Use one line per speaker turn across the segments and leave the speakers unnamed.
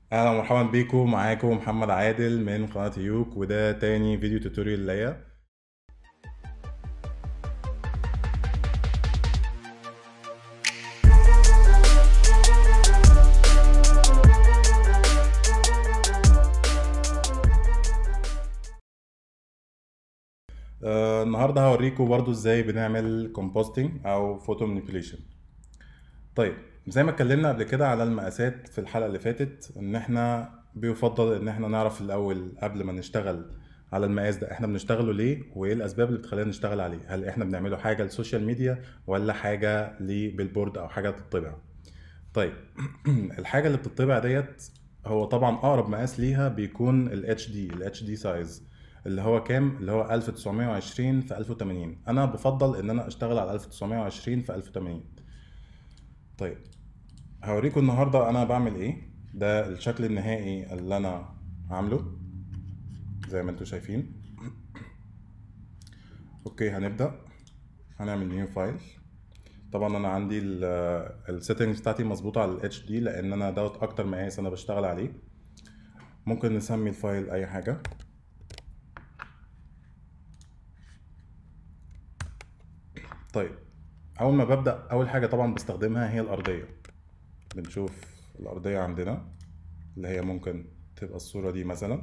اهلا ومرحبا بيكم معاكم محمد عادل من قناة يوك وده تاني فيديو توتوريال ليا آه النهارده هوريكم برضو ازاي بنعمل كومبوستنج او فوتو مانيبيوليشن طيب زي ما اتكلمنا قبل كده على المقاسات في الحلقة اللي فاتت ان احنا بيفضل ان احنا نعرف الاول قبل ما نشتغل على المقاس ده احنا بنشتغله ليه وايه الاسباب اللي بتخلينا نشتغل عليه هل احنا بنعمله حاجة للسوشيال ميديا ولا حاجة لبيلبورد او حاجة تطبع طيب الحاجة اللي بتطبع ديت هو طبعا اقرب مقاس ليها بيكون ال HD ال HD سايز اللي هو كام اللي هو 1920 في 1080 انا بفضل ان انا اشتغل على 1920 في 1080 طيب هوريكم النهارده انا بعمل ايه ده الشكل النهائي اللي انا عامله زي ما انتم شايفين اوكي هنبدا هنعمل نيو فايل طبعا انا عندي السيتنجز بتاعتي مظبوطه على الاتش دي لان انا دوت اكتر مقاس انا بشتغل عليه ممكن نسمي الفايل اي حاجه طيب اول ما ببدا اول حاجه طبعا بستخدمها هي الارضيه بنشوف الارضيه عندنا اللي هي ممكن تبقى الصوره دي مثلا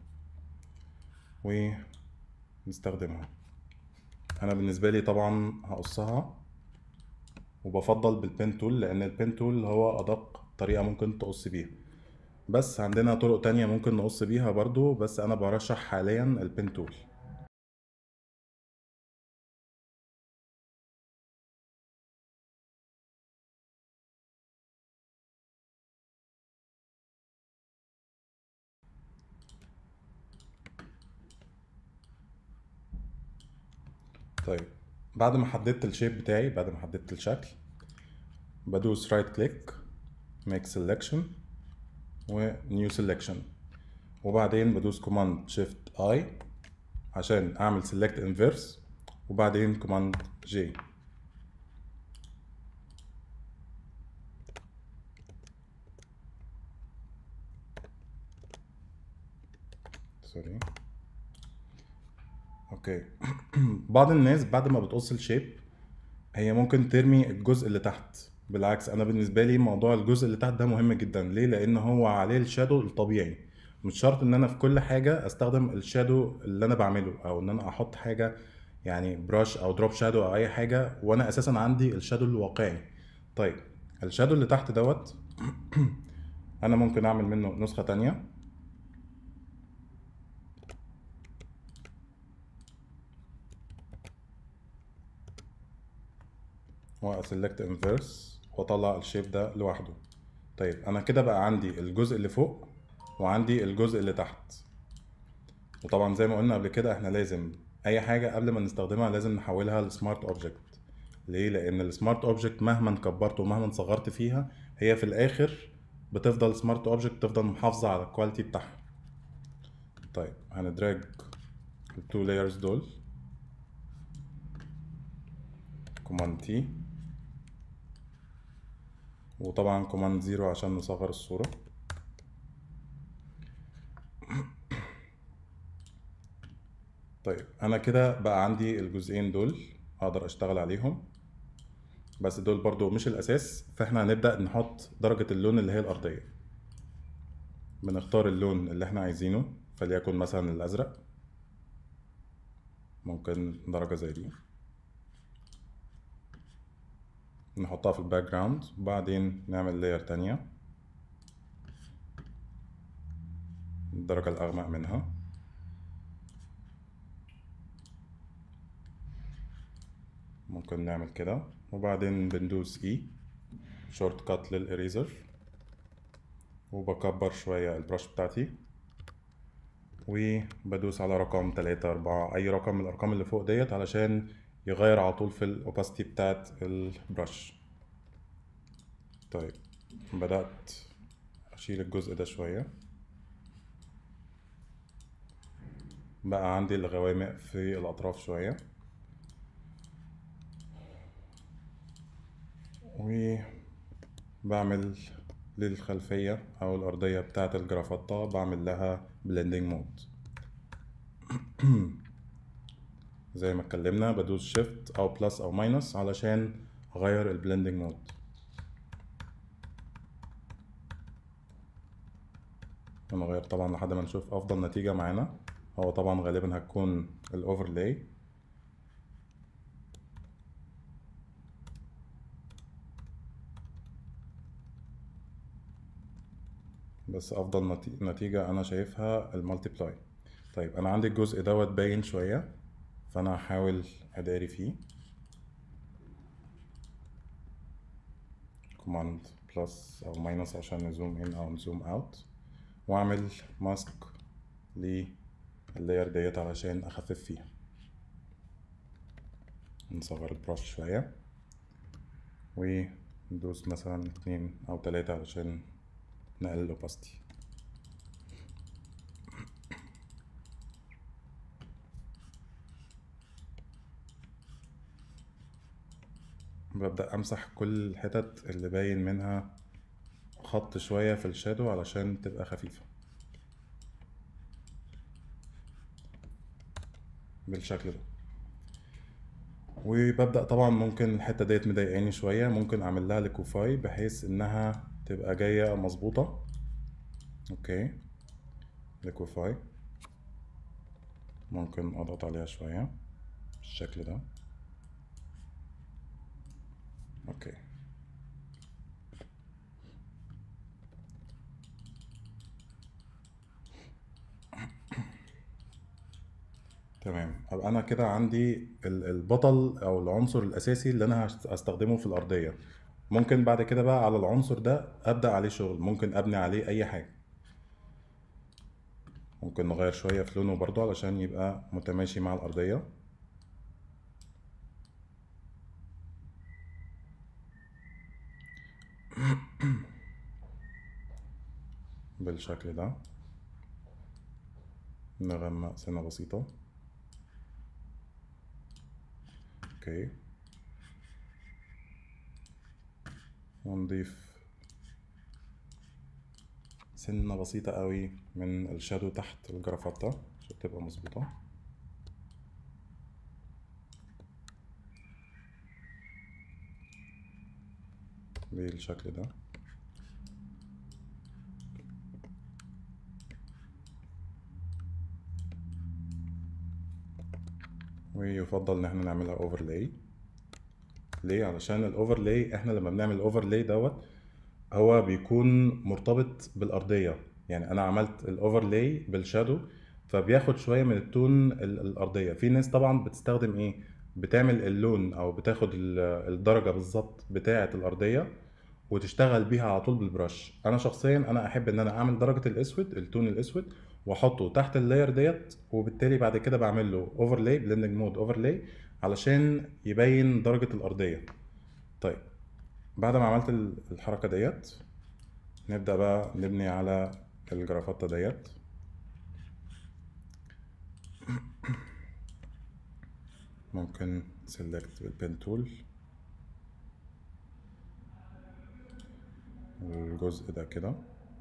ونستخدمها انا بالنسبه لي طبعا هقصها وبفضل بالبين تول لان البين تول هو ادق طريقه ممكن تقص بيها بس عندنا طرق تانية ممكن نقص بيها برضو بس انا برشح حاليا البين تول طيب بعد ما حددت الشيب بتاعي بعد ما حددت الشكل بدوس رايت كليك ميك سelection و نيو سelection وبعدين بدوس كوماند شيفت اي عشان اعمل select inverse وبعدين كوماند جي سوري اوكي بعض الناس بعد ما بتقص الشيب هي ممكن ترمي الجزء اللي تحت بالعكس انا بالنسبه لي موضوع الجزء اللي تحت ده مهم جدا ليه لان هو عليه الشادو الطبيعي مش شرط ان انا في كل حاجه استخدم الشادو اللي انا بعمله او ان انا احط حاجه يعني براش او دروب شادو او اي حاجه وانا اساسا عندي الشادو الواقعي طيب الشادو اللي تحت دوت انا ممكن اعمل منه نسخه تانية واسلكت انفيرس واطلع الشيب ده لوحده طيب انا كده بقى عندي الجزء اللي فوق وعندي الجزء اللي تحت وطبعا زي ما قلنا قبل كده احنا لازم اي حاجه قبل ما نستخدمها لازم نحولها لسمارت اوبجكت ليه لان السمارت اوبجكت مهما كبرت ومهما صغرت فيها هي في الاخر بتفضل سمارت اوبجكت تفضل محافظه على الكواليتي بتاعها طيب هندراج التو لايرز دول كوماند تي وطبعا كوماند زيرو عشان نصغر الصورة طيب انا كده بقى عندي الجزئين دول اقدر اشتغل عليهم بس دول برضو مش الاساس فاحنا هنبدأ نحط درجة اللون اللي هي الارضية بنختار اللون اللي احنا عايزينه فليكن مثلا الازرق ممكن درجة زي دي نحطها في الباك جراوند وبعدين نعمل لاير تانية الدرجة الأغمق منها ممكن نعمل كده وبعدين بندوس اي شورت كات للإريزر وبكبر شوية البرش بتاعتي وبدوس على رقم تلاتة أربعة أي رقم من الأرقام اللي فوق ديت علشان يغير على طول في الاوباستي بتاعت البرش طيب بدأت أشيل الجزء ده شوية بقى عندي الغوامق في الأطراف شوية وبعمل للخلفية أو الأرضية بتاعة الجرافطة بعمل لها blending mode زي ما اتكلمنا بدوس شيفت أو بلس أو ماينس علشان أغير البلندنج مود هنغير طبعا لحد ما نشوف أفضل نتيجة معانا هو طبعا غالبا هتكون الأوفرلاي بس افضل نتي- نتيجة انا شايفها المالتيبلاي طيب انا عندي الجزء دوت باين شوية فانا هحاول اداري فيه كوماند بلس او ماينس عشان نزوم ان او نزوم اوت واعمل ماسك لللاير ديت علشان اخفف فيها نصغر البرش شوية وندوس مثلا اتنين او تلاتة علشان نقلل الاوباستي ببدأ أمسح كل الحتت اللي باين منها خط شوية في الشادو علشان تبقى خفيفة بالشكل ده وببدأ طبعا ممكن الحتة ديت مضايقاني شوية ممكن أعمل لها ليكوفاي بحيث إنها تبقى جاية مظبوطة اوكي ليكوفاي ممكن اضغط عليها شوية بالشكل ده اوكي تمام ابقى انا كده عندي ال- البطل او العنصر الاساسي اللي انا هست- هستخدمه في الارضية ممكن بعد كده بقى على العنصر ده ابدا عليه شغل ممكن ابني عليه اي حاجة ممكن نغير شوية في لونه برضو علشان يبقى متماشي مع الأرضية بالشكل ده نغمق سنة بسيطة اوكي ونضيف سنة بسيطة قوي من الشادو تحت الجرافطة عشان تبقى مظبوطة بالشكل ده ويفضل ان احنا نعملها اوفرلاي ليه علشان الاوفرلاي احنا لما بنعمل الاوفرلاي دوت هو بيكون مرتبط بالارضيه يعني انا عملت الاوفرلاي بالشادو فبياخد شويه من التون ال- الارضيه في ناس طبعا بتستخدم ايه بتعمل اللون او بتاخد ال- الدرجه بالظبط بتاعه الارضيه وتشتغل بيها على طول بالبرش انا شخصيا انا احب ان انا اعمل درجه الاسود التون الاسود واحطه تحت اللاير ديت وبالتالي بعد كده بعمل له اوفرلاي بلندنج مود اوفرلاي علشان يبين درجه الارضيه طيب بعد ما عملت ال- الحركه ديت نبدا بقى نبني على الجرافطه ديت ممكن سيلكت بالبين تول الجزء ده كده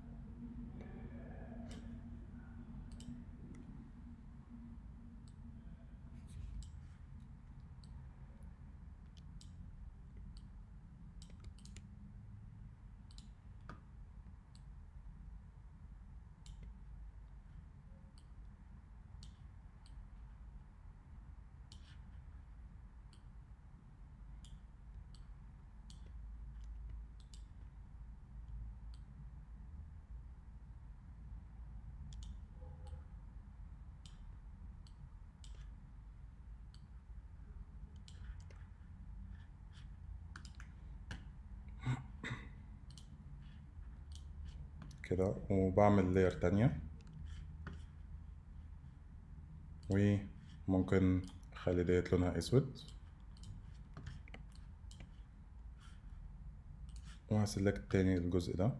كده وبعمل لاير تانية وممكن اخلي ديت لونها اسود وهسلكت تاني الجزء ده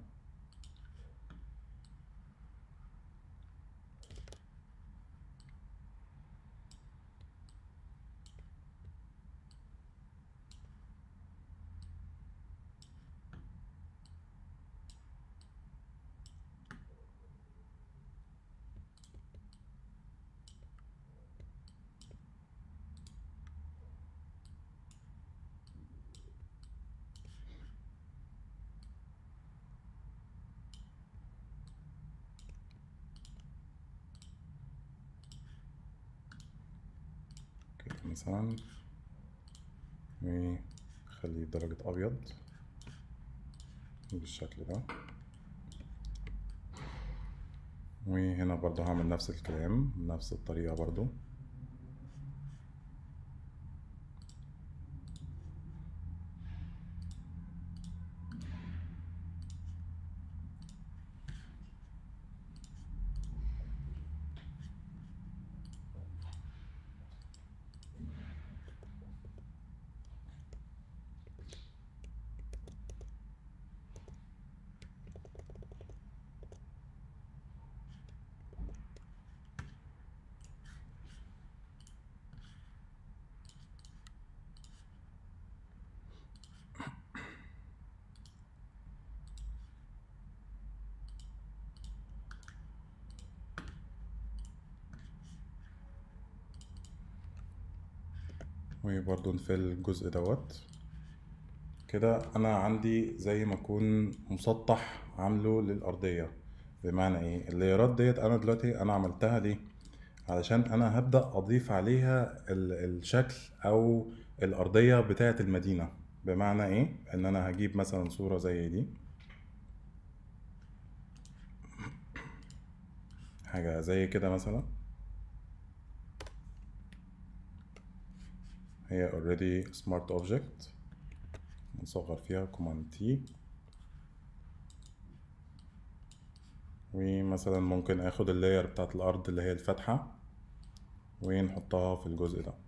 مثلا وخليه درجة أبيض بالشكل ده وهنا برضو هعمل نفس الكلام بنفس الطريقة برضو وبرضو نفل الجزء دوت كده انا عندي زي ما اكون مسطح عامله للارضيه بمعنى ايه اللايرات ديت انا دلوقتي انا عملتها ليه علشان انا هبدا اضيف عليها ال- الشكل او الارضيه بتاعه المدينه بمعنى ايه ان انا هجيب مثلا صوره زي دي حاجه زي كده مثلا هي already smart object نصغر فيها command T ومثلا ممكن اخد اللاير بتاعت الارض اللي هي الفاتحة ونحطها في الجزء ده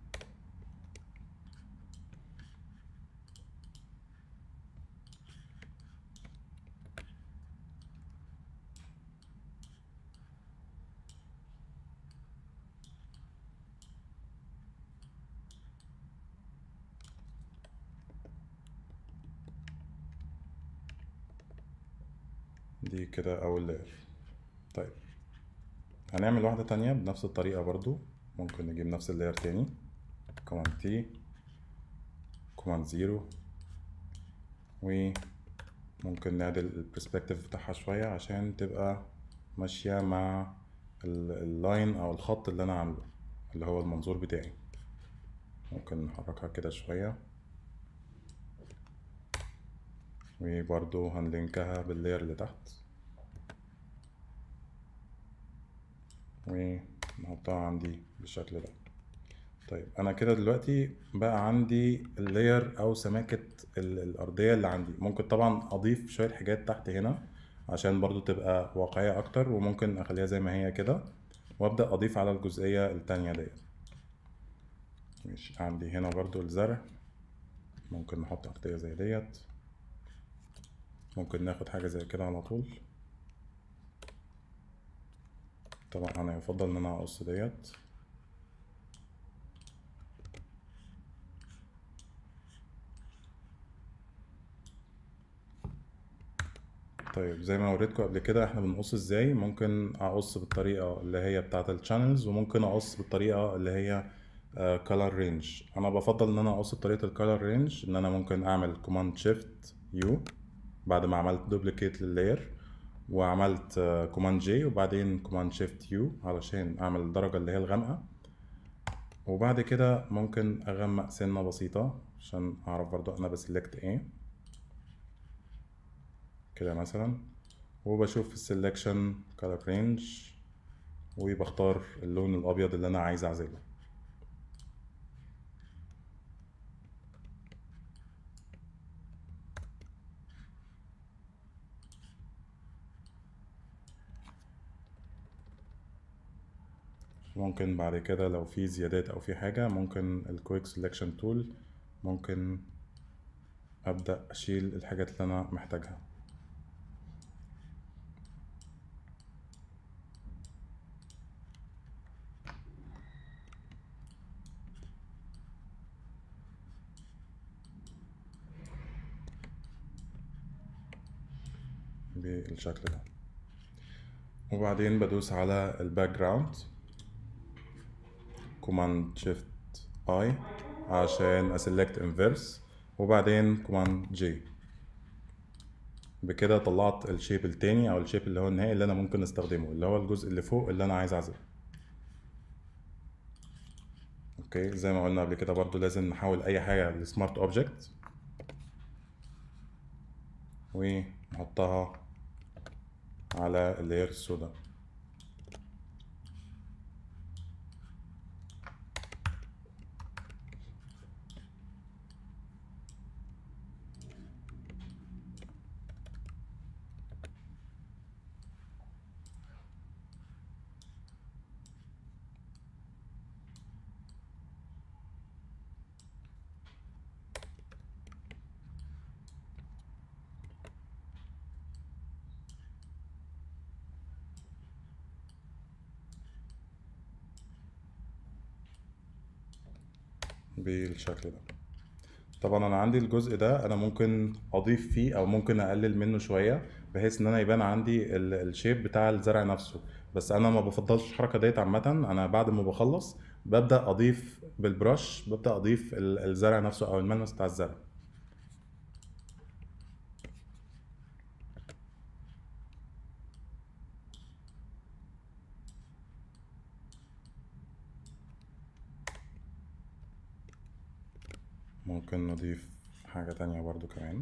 دي كده اول لاير طيب هنعمل واحدة تانية بنفس الطريقة برضو ممكن نجيب نفس اللاير تاني كوماند تي كوماند زيرو وممكن نعدل البرسبكتيف بتاعها شوية عشان تبقى ماشية مع ال- اللاين او الخط اللي انا عامله اللي هو المنظور بتاعي ممكن نحركها كده شوية وبرضو هنلينكها باللاير اللي تحت ونحطها عندي بالشكل ده طيب انا كده دلوقتي بقى عندي اللاير او سماكة ال- الارضية اللي عندي ممكن طبعا اضيف شوية حاجات تحت هنا عشان برضو تبقى واقعية اكتر وممكن اخليها زي ما هي كده وابدأ اضيف على الجزئية التانية ديت مش عندي هنا برضو الزرع ممكن نحط ارضية زي ديت ممكن ناخد حاجة زي كده على طول طبعا انا يفضل ان انا اقص ديت طيب زي ما وريتكم قبل كده احنا بنقص ازاي ممكن اقص بالطريقة اللي هي بتاعة الشانلز وممكن اقص بالطريقة اللي هي color range انا بفضل ان انا اقص بطريقة الcolor range ان انا ممكن اعمل command shift U بعد ما عملت دوبليكيت لللاير وعملت كوماند جي وبعدين كوماند شيفت يو علشان اعمل الدرجة اللي هي الغامقة وبعد كده ممكن اغمق سنة بسيطة عشان اعرف برضو انا بسلكت ايه كده مثلا وبشوف في السلكشن color range وبختار اللون الابيض اللي انا عايز اعزله ممكن بعد كده لو في زيادات او في حاجة ممكن الكويك سelection تول ممكن ابدأ اشيل الحاجات اللي انا محتاجها بالشكل ده وبعدين بدوس على الباك جراوند كوماند شيفت اي عشان اسلكت انفيرس وبعدين كوماند جي بكده طلعت الشيب التاني او الشيب اللي هو النهائي اللي انا ممكن استخدمه اللي هو الجزء اللي فوق اللي انا عايز اعزله اوكي اوكي زي ما قلنا قبل كده برضو لازم نحول اي حاجة لسمارت اوبجكت ونحطها على اللاير السوداء بالشكل ده طبعا انا عندي الجزء ده انا ممكن اضيف فيه او ممكن اقلل منه شويه بحيث ان انا يبان عندي ال- الشيب بتاع الزرع نفسه بس انا ما بفضلش الحركه ديت عامه انا بعد ما بخلص ببدا اضيف بالبرش ببدا اضيف ال- الزرع نفسه او الملمس بتاع الزرع ممكن نضيف حاجه تانية برضو كمان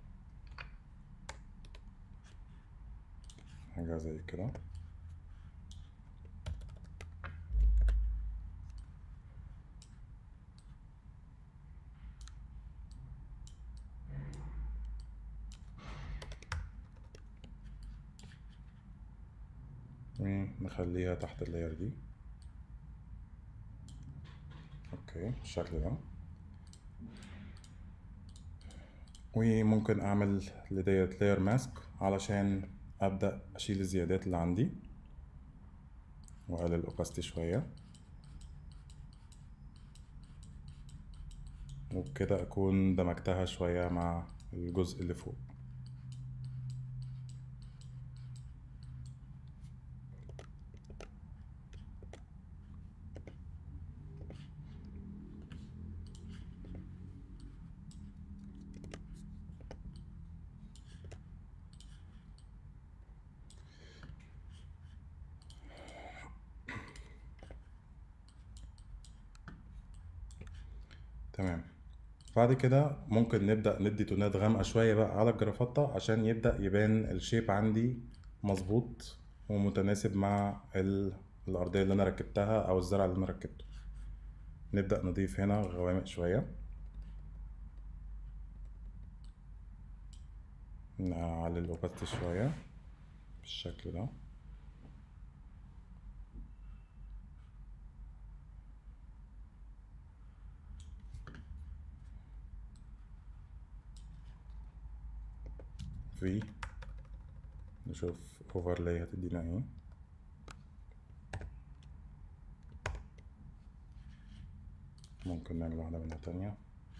حاجه زي كده ونخليها تحت اللاير دي اوكي بالشكل ده وممكن اعمل لديت لاير ماسك علشان ابدا اشيل الزيادات اللي عندي واقلل الاوباستي شويه وبكده اكون دمجتها شويه مع الجزء اللي فوق تمام بعد كده ممكن نبدأ ندي تونات غامقة شوية بقى على الجرافطة عشان يبدأ يبان الشيب عندي مظبوط ومتناسب مع ال- الأرضية اللي أنا ركبتها أو الزرع اللي أنا ركبته نبدأ نضيف هنا غوامق شوية نعلي الأوباستي شوية بالشكل ده في نشوف اوفرلاي هتدينا ايه ممكن نعمل واحدة منها تانية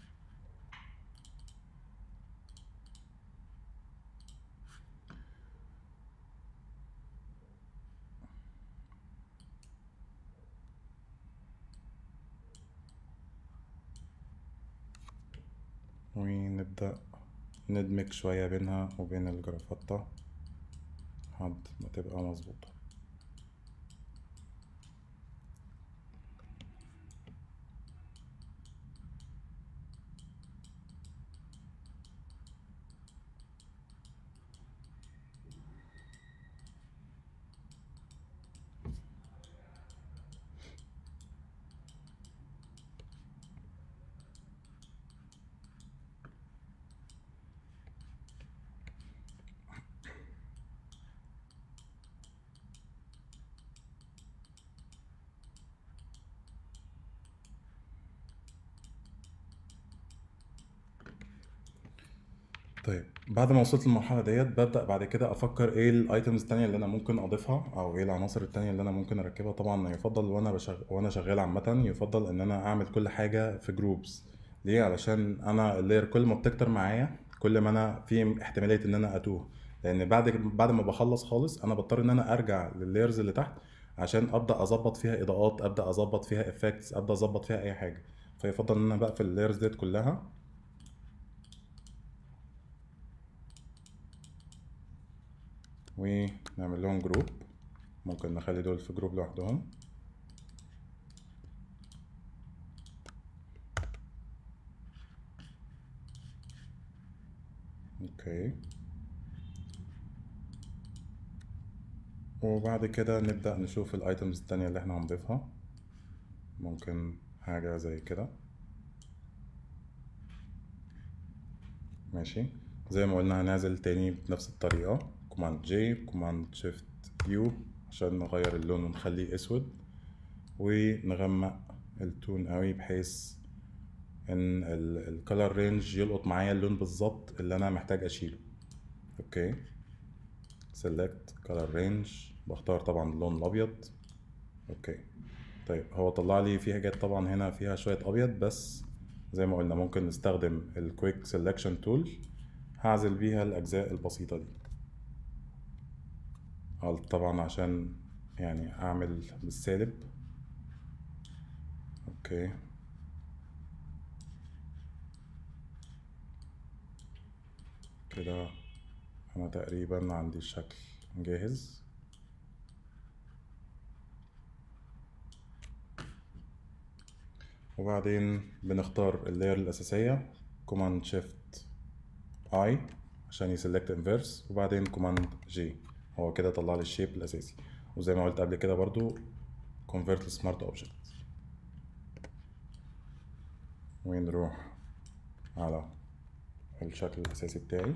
ونبدأ ندمج شوية بينها وبين الجرافطة لحد ما تبقى مظبوطة طيب بعد ما وصلت للمرحلة ديت ببدأ بعد كده أفكر إيه الأيتمز التانية اللي أنا ممكن أضيفها أو إيه العناصر التانية اللي أنا ممكن أركبها طبعا يفضل وأنا بشغ... وأنا شغال عامة يفضل إن أنا أعمل كل حاجة في جروبز ليه علشان أنا اللاير كل ما بتكتر معايا كل ما أنا في احتمالية إن أنا أتوه لأن بعد بعد ما بخلص خالص أنا بضطر إن أنا أرجع لللايرز اللي تحت عشان أبدأ أظبط فيها إضاءات أبدأ أظبط فيها إفكتس أبدأ أظبط فيها أي حاجة فيفضل إن أنا بقفل اللايرز ديت كلها ونعمل لهم جروب ممكن نخلي دول في جروب لوحدهم اوكي وبعد كده نبدأ نشوف الايتمز التانية اللي احنا هنضيفها ممكن حاجة زي كده ماشي زي ما قلنا هنعزل تاني بنفس الطريقة كوماند جي كوماند شيفت يو عشان نغير اللون ونخليه اسود ونغمق التون قوي بحيث ان الكالر رينج يلقط معايا اللون بالظبط اللي انا محتاج اشيله اوكي سيلكت كالر رينج بختار طبعا اللون الابيض اوكي طيب هو طلع لي في حاجات طبعا هنا فيها شويه ابيض بس زي ما قلنا ممكن نستخدم الكويك سيلكشن تول هعزل بيها الاجزاء البسيطه دي Alt طبعا عشان يعني اعمل بالسالب اوكي كده انا تقريبا عندي الشكل جاهز وبعدين بنختار اللاير الأساسية كوماند شيفت اي عشان يسلكت انفيرس وبعدين كوماند جي هو كده طلع لي الشيب الأساسي وزي ما قلت قبل كده برضو convert to smart object ونروح على الشكل الأساسي بتاعي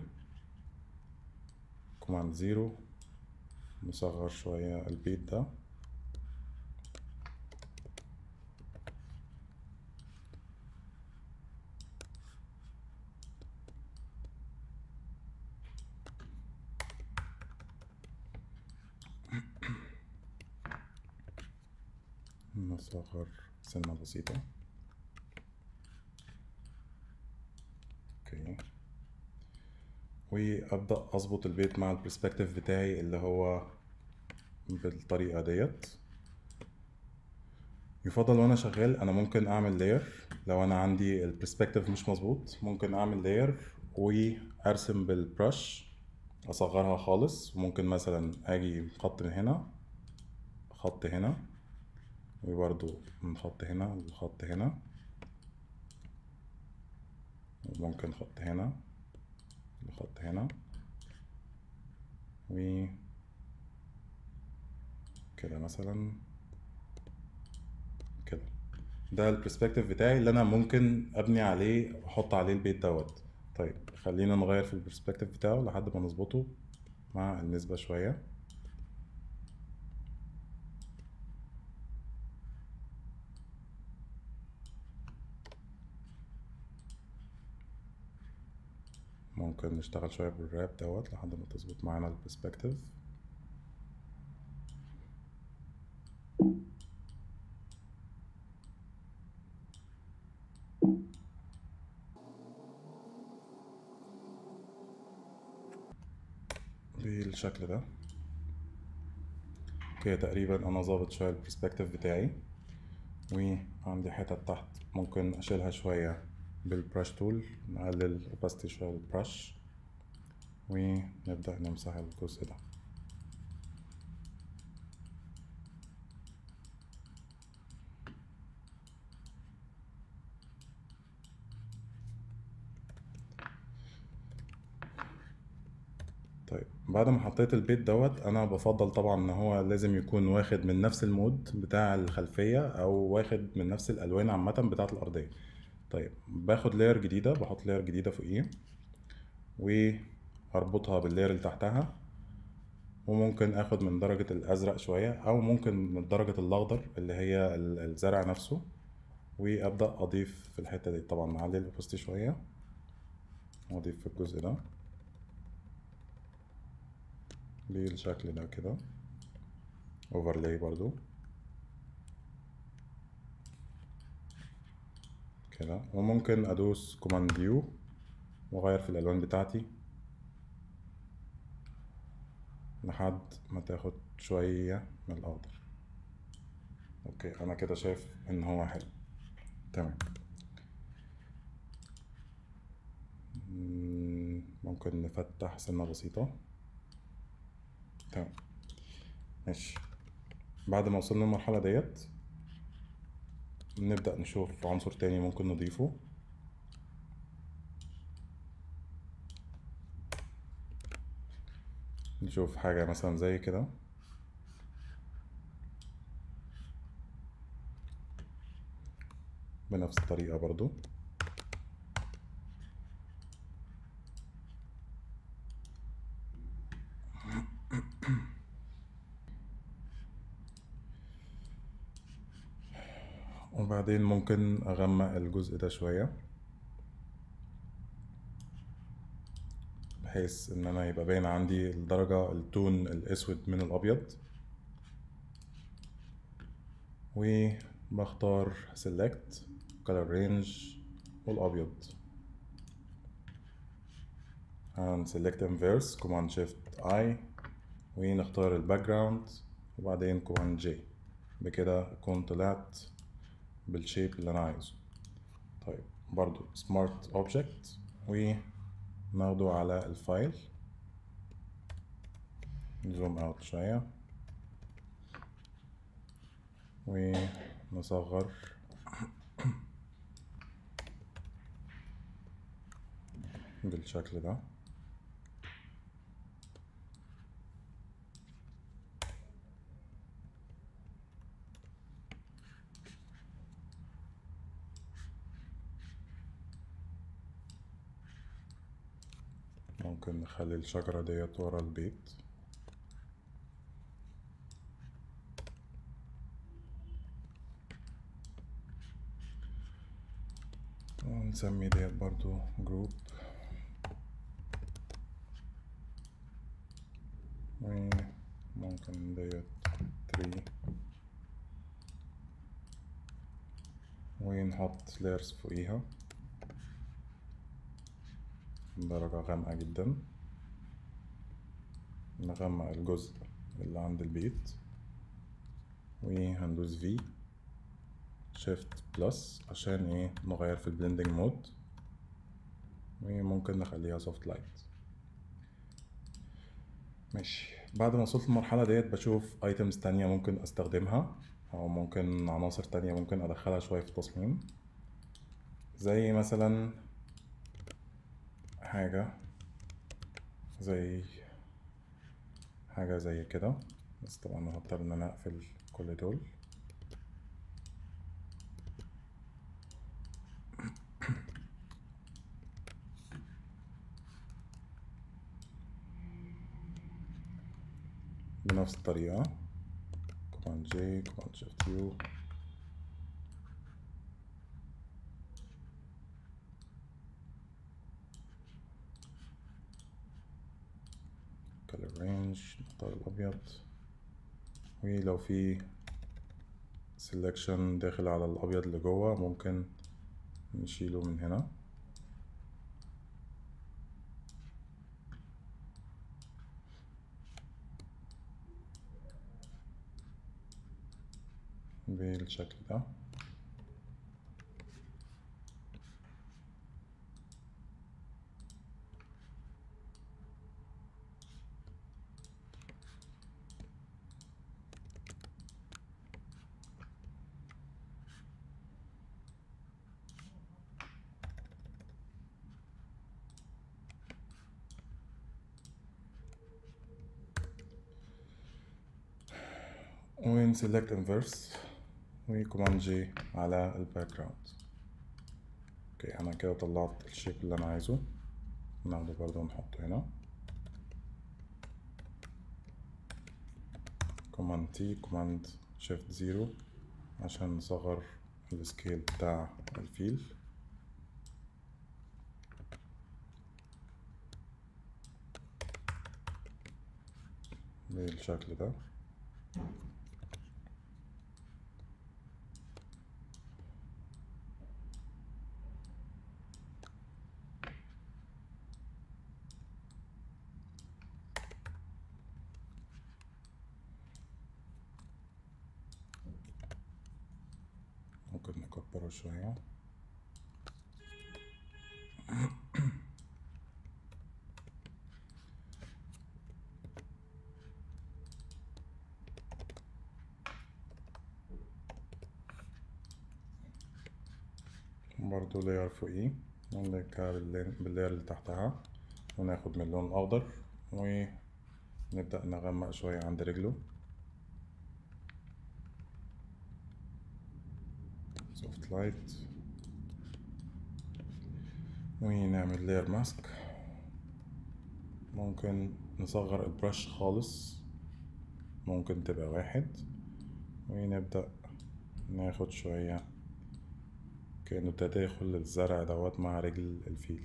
كوماند زيرو نصغر شوية البيت ده نصغر سنة بسيطة اوكي وابدا اظبط البيت مع البرسبكتيف بتاعي اللي هو بالطريقه ديت يفضل وانا شغال انا ممكن اعمل لاير لو انا عندي البرسبكتيف مش مظبوط ممكن اعمل لاير وارسم بالبرش اصغرها خالص وممكن مثلا اجي خط من هنا خط هنا وبرضو من خط هنا لخط هنا وممكن خط هنا لخط هنا و كده مثلا كده ده البرسبكتيف بتاعي اللي انا ممكن ابني عليه واحط عليه البيت دوت طيب خلينا نغير في البرسبكتيف بتاعه لحد ما نظبطه مع النسبة شوية ممكن نشتغل شوية بالراب دوت لحد ما تظبط معانا البرسبكتيف بالشكل ده كده تقريبا انا ظابط شوية البرسبكتيف بتاعي وعندي حتت تحت ممكن اشيلها شوية بالبرش تول نقلل opacity شوية بالبرش ونبدأ نمسح الجزء ده طيب بعد ما حطيت البيت دوت انا بفضل طبعا ان هو لازم يكون واخد من نفس المود بتاع الخلفية او واخد من نفس الالوان عامة بتاعة الارضية طيب باخد لاير جديدة بحط لاير جديدة فوقيه واربطها باللاير اللي تحتها وممكن اخد من درجة الازرق شوية او ممكن من درجة الاخضر اللي هي ال- الزرع نفسه وابدأ اضيف في الحتة دي طبعا نعلي الاوبستي شوية واضيف في الجزء ده بالشكل ده كده اوفرلاي برضو كده وممكن ادوس كوماند يو واغير في الالوان بتاعتي لحد ما تاخد شوية من الاخضر اوكي انا كده شايف ان هو حلو تمام مم، ممكن نفتح سنة بسيطة تمام ماشي بعد ما وصلنا للمرحلة ديت نبدأ نشوف عنصر تاني ممكن نضيفه نشوف حاجة مثلا زي كده بنفس الطريقة برضو وبعدين ممكن أغمق الجزء ده شوية بحيث إن أنا يبقى باين عندي الدرجة التون الأسود من الأبيض وبختار select color range والأبيض هن select inverse command shift I ونختار الباك جراوند وبعدين command J بكده أكون طلعت بالشيب اللي أنا عايزه طيب برضو smart object وناخده على الفايل زوم اوت شوية ونصغر بالشكل ده ممكن نخلي الشجرة ديت ورا البيت ونسمي ديت برضو جروب وممكن ديت تري ونحط layers فوقيها درجة غامقة جدا نغمق الجزء اللي عند البيت وهندوس V Shift بلس عشان ايه نغير في البلندنج مود وممكن نخليها soft light ماشي بعد ما وصلت المرحلة ديت بشوف ايتمز تانية ممكن استخدمها او ممكن عناصر تانية ممكن ادخلها شوية في التصميم زي مثلا حاجة زي حاجة زي كده بس طبعا هضطر ان انا اقفل كل دول بنفس الطريقة كوماند جي كوماند شيفت يو color range نختار الأبيض ولو في selection داخل على الأبيض اللي جوه ممكن نشيله من هنا بالشكل ده وين select inverse وكوماند جي على الباك جراوند اوكي انا كده طلعت الشيب اللي انا عايزه ناخده برضه ونحطه هنا كوماند تي كوماند شيفت زيرو عشان نصغر السكيل بتاع الفيل بالشكل ده ممكن نكبره شوية برضو لاير فوقيه ونركب باللاير اللي تحتها وناخد من اللون الأخضر نبدأ نغمق شوية عند رجله سوفت لايت ونعمل لير ماسك ممكن نصغر البرش خالص ممكن تبقى واحد ونبدأ ناخد شوية كأنه تداخل الزرع دوت مع رجل الفيل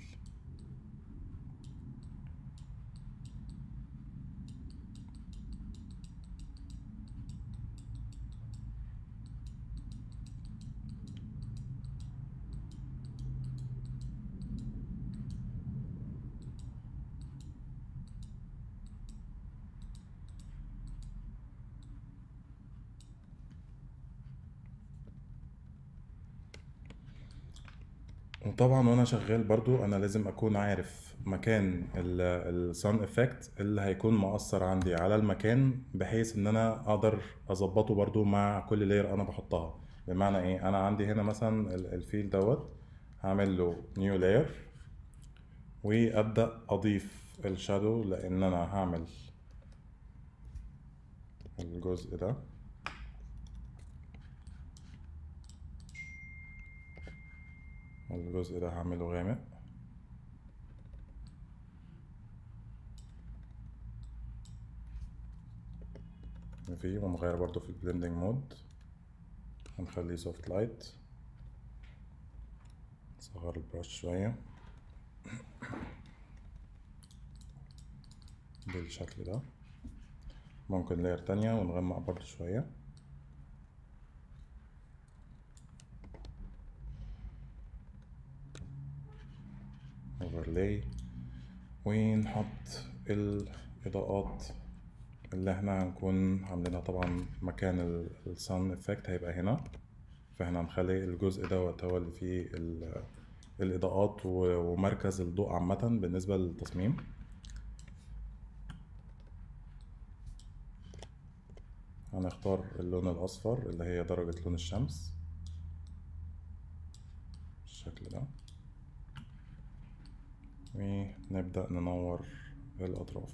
وطبعا وانا شغال برضو انا لازم اكون عارف مكان السان افكت اللي هيكون مؤثر عندي على المكان بحيث ان انا اقدر اظبطه برضو مع كل لاير انا بحطها بمعنى ايه انا عندي هنا مثلا ال- الفيل دوت هعمل له نيو لاير وابدا اضيف الشادو لان انا هعمل الجزء ده الجزء ده هعمله غامق في ونغير برضو في البلندنج مود هنخليه سوفت لايت نصغر البرش شوية بالشكل ده ممكن لاير تانية ونغمق برضو شوية overlay ونحط الإضاءات اللي احنا هنكون عاملينها طبعا مكان السان افكت هيبقى هنا فاحنا هنخلي الجزء دوت هو اللي فيه ال- الإضاءات و- ومركز الضوء عامة بالنسبة للتصميم هنختار اللون الأصفر اللي هي درجة لون الشمس بالشكل ده ونبدأ ننور الأطراف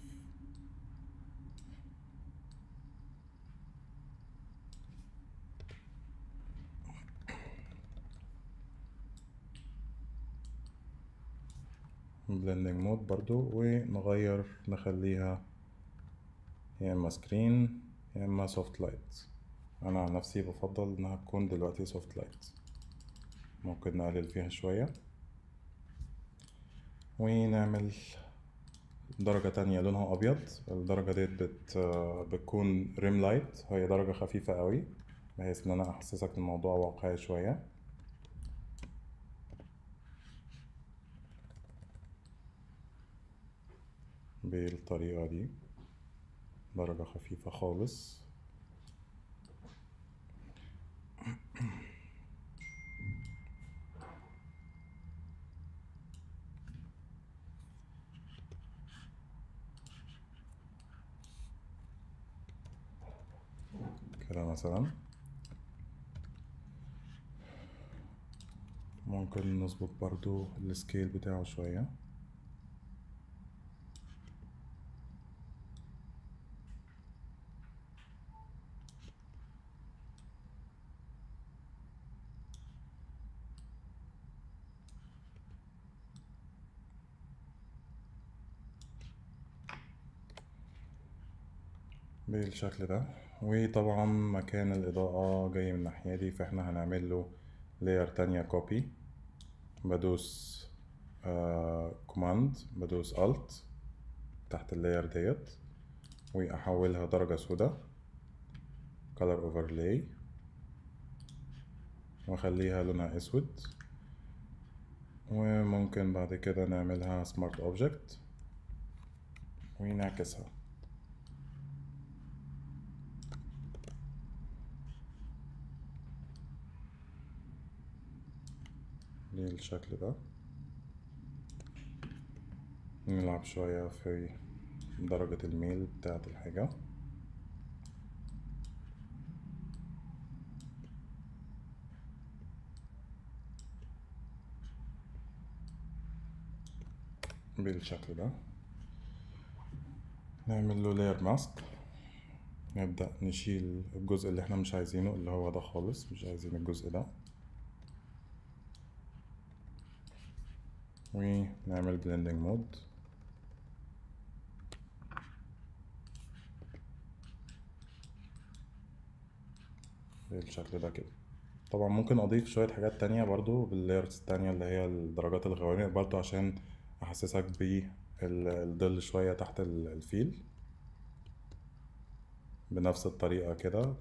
بلندنج مود برضو ونغير نخليها يا اما سكرين يا اما سوفت لايت انا عن نفسي بفضل انها تكون دلوقتي سوفت لايت ممكن نقلل فيها شوية ونعمل درجة تانية لونها أبيض الدرجة ديت بت بتكون ريم لايت هي درجة خفيفة قوي بحيث إن أنا أحسسك الموضوع واقعي شوية بالطريقة دي درجة خفيفة خالص كده مثلا ممكن نظبط برضو السكيل بتاعه شوية بالشكل ده وطبعا مكان الإضاءة جاي من الناحية دي فاحنا هنعمل له لاير تانية كوبي بدوس كوماند بدوس الت تحت اللاير ديت وأحولها درجة سودا color overlay وأخليها لونها أسود وممكن بعد كده نعملها smart object ونعكسها بالشكل ده نلعب شوية في درجة الميل بتاعة الحاجة بالشكل ده نعمل له layer mask نبدأ نشيل الجزء اللي احنا مش عايزينه اللي هو ده خالص مش عايزين الجزء ده ونعمل blending mode بالشكل ده كده طبعا ممكن اضيف شوية حاجات تانية برضو باللايرز التانية اللي هي الدرجات الغوامق برضو عشان احسسك بالظل شوية تحت الفيل بنفس الطريقة كده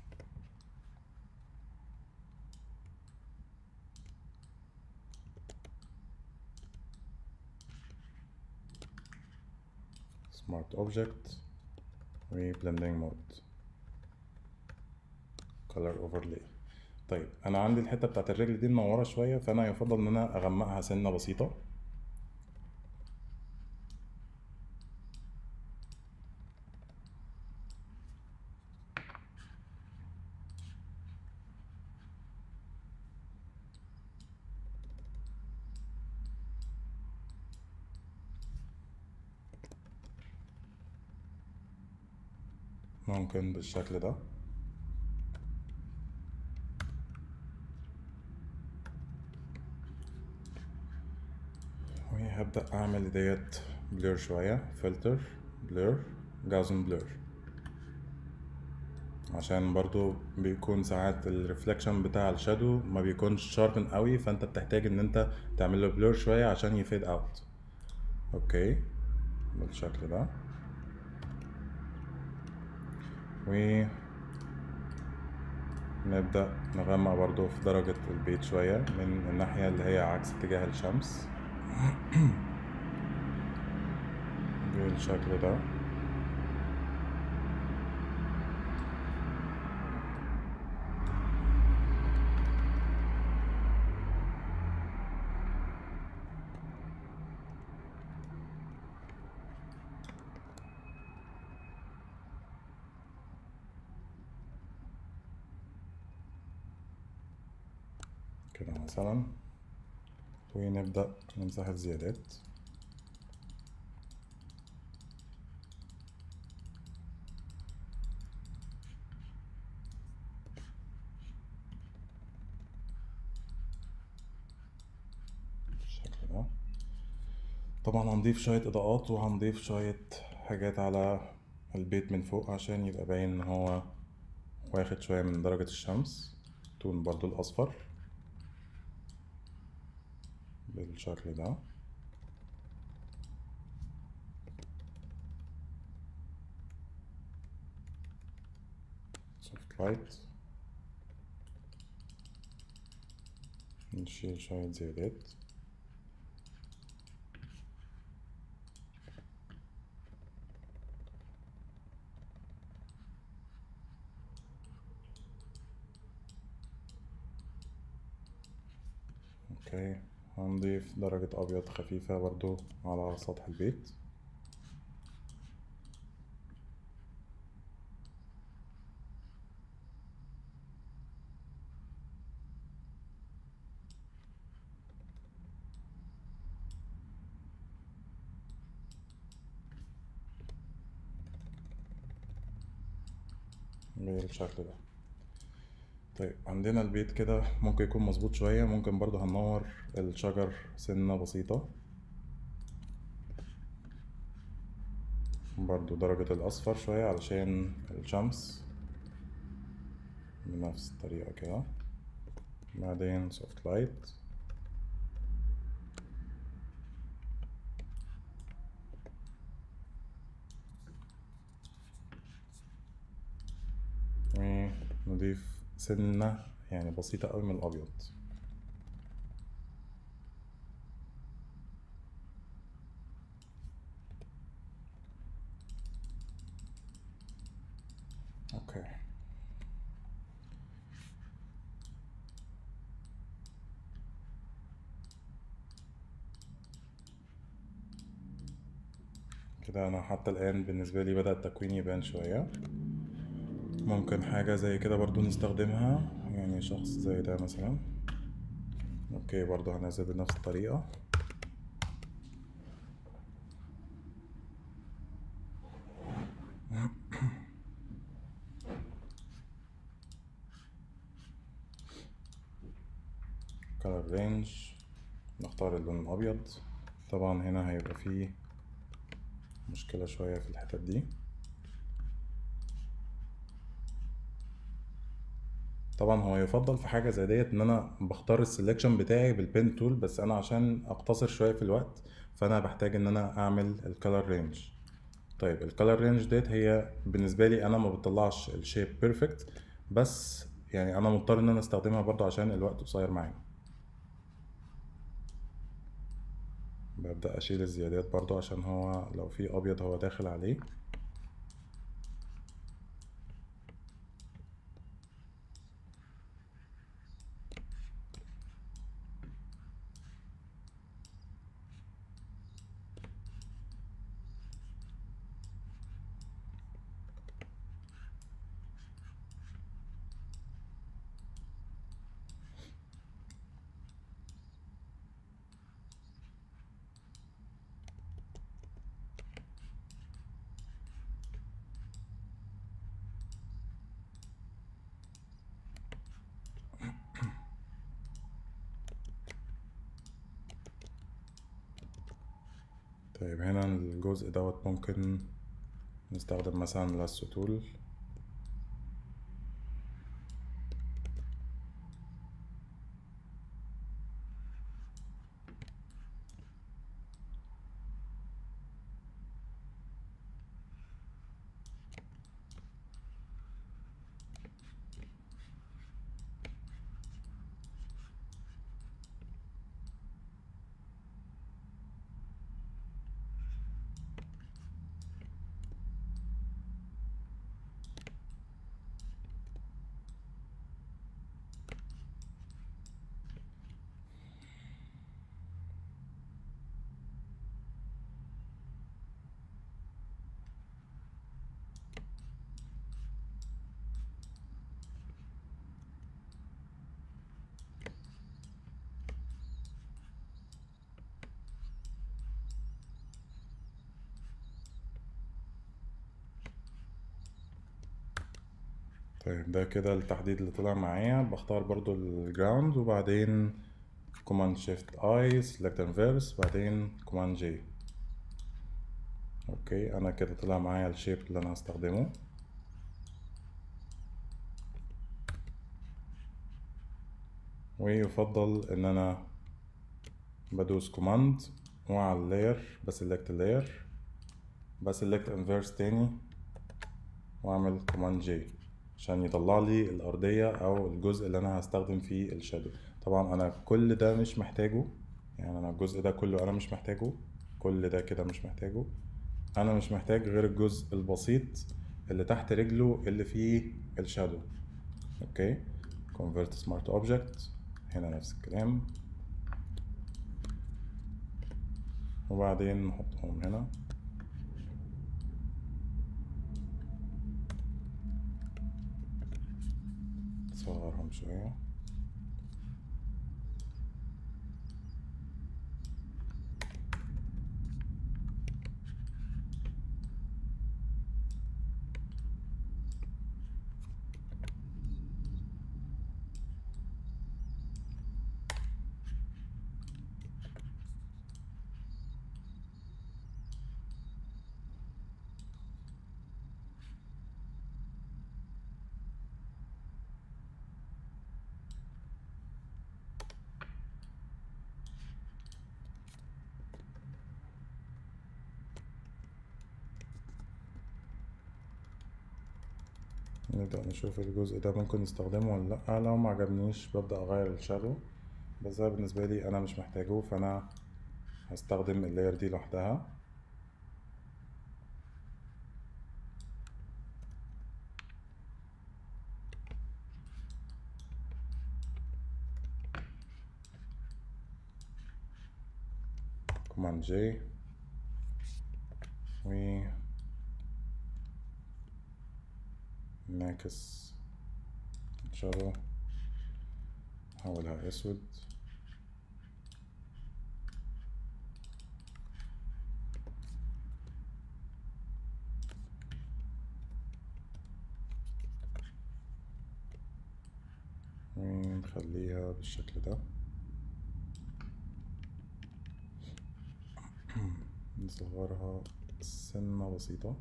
smart object و blending mode color overlay طيب انا عندي الحته بتاعت الرجل دي منوره شويه فانا يفضل ان انا اغمقها سنه بسيطه ممكن بالشكل ده وهبدأ أعمل ديت بلور شوية فلتر بلور جاوزن بلور عشان برضو بيكون ساعات الريفلكشن بتاع الشادو ما بيكونش شاربن قوي فانت بتحتاج ان انت تعمل له بلور شوية عشان يفيد اوت اوكي بالشكل ده و نبدأ نغمق برضو في درجة البيت شوية من الناحية اللي هي عكس اتجاه الشمس بالشكل ده كده مثلا ونبدأ نمسح الزيادات بالشكل ده طبعا هنضيف شوية إضاءات وهنضيف شوية حاجات على البيت من فوق عشان يبقى باين إن هو واخد شوية من درجة الشمس تون برضو الأصفر بالشكل ده سوفت لايت نشيل شوية زيادات اوكي هنضيف درجة أبيض خفيفة برضو على سطح البيت بالشكل ده طيب عندنا البيت كده ممكن يكون مظبوط شوية ممكن برضو هننور الشجر سنة بسيطة برضو درجة الأصفر شوية علشان الشمس بنفس الطريقة كده بعدين سوفت لايت ونضيف سنة يعني بسيطة أوي من الأبيض أوكي كده أنا حتى الآن بالنسبة لي بدأ التكوين يبان شوية ممكن حاجة زي كده برضو نستخدمها يعني شخص زي ده مثلا اوكي برضو هنزل بنفس الطريقة color range نختار اللون الأبيض طبعا هنا هيبقى فيه مشكلة شوية في الحتت دي طبعا هو يفضل في حاجة زي ديت ان انا بختار السلكشن بتاعي بالبين تول بس انا عشان اقتصر شوية في الوقت فانا بحتاج ان انا اعمل الكالر رينج طيب الكالر رينج ديت هي بالنسبة لي انا ما بتطلعش الشيب بيرفكت بس يعني انا مضطر ان انا استخدمها برضو عشان الوقت قصير معايا ببدأ اشيل الزيادات برضو عشان هو لو في ابيض هو داخل عليه طيب هنا الجزء دوت ممكن نستخدم مثلا لاسو تول طيب ده كده التحديد اللي طلع معايا بختار برضو الجراوند وبعدين كوماند شيفت اي سيلكت انفيرس بعدين كوماند جي اوكي انا كده طلع معايا الشيب اللي انا هستخدمه ويفضل ان انا بدوس كوماند وعلى اللاير بسلكت اللاير بسلكت انفيرس تاني واعمل كوماند جي عشان يطلع لي الأرضية أو الجزء اللي أنا هستخدم فيه الشادو طبعا أنا كل ده مش محتاجه يعني أنا الجزء ده كله أنا مش محتاجه كل ده كده مش محتاجه أنا مش محتاج غير الجزء البسيط اللي تحت رجله اللي فيه الشادو أوكي convert smart object هنا نفس الكلام وبعدين نحطهم هنا نصغرهم شوية نبدأ نشوف الجزء ده ممكن نستخدمه ولا لأ لو ما عجبنيش ببدأ أغير الشادو بس ده بالنسبة لي أنا مش محتاجه فأنا هستخدم اللاير دي لوحدها كوماند جي و نعكس شادو نحولها اسود ونخليها بالشكل ده نصغرها سنة بسيطة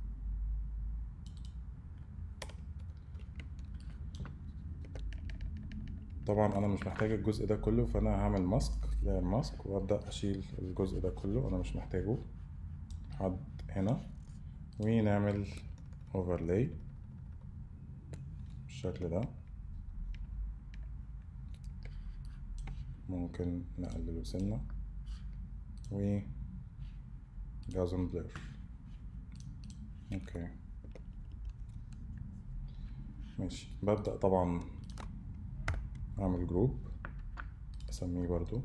طبعا انا مش محتاج الجزء ده كله فانا هعمل ماسك لاير ماسك وابدا اشيل الجزء ده كله انا مش محتاجه لحد هنا ونعمل اوفرلاي بالشكل ده ممكن نقلله سنة و جازم بلير اوكي ماشي ببدأ طبعا اعمل جروب اسميه برضو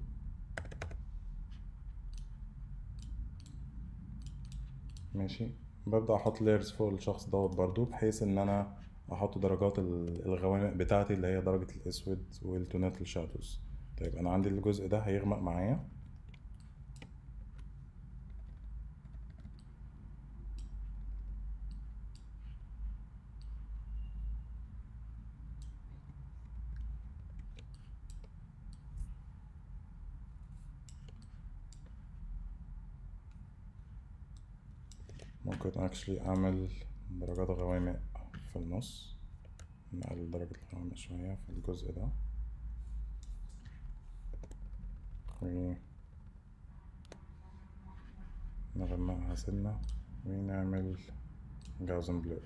ماشي ببدأ احط layers فوق الشخص دوت برضو بحيث ان انا احط درجات ال- الغوامق بتاعتي اللي هي درجة الاسود والتونات الشادوز طيب انا عندي الجزء ده هيغمق معايا ممكن actually اعمل درجات غوامق في النص نقلل درجة الغوامق شوية في الجزء ده و نغمقها سنة ونعمل جاوزن بلور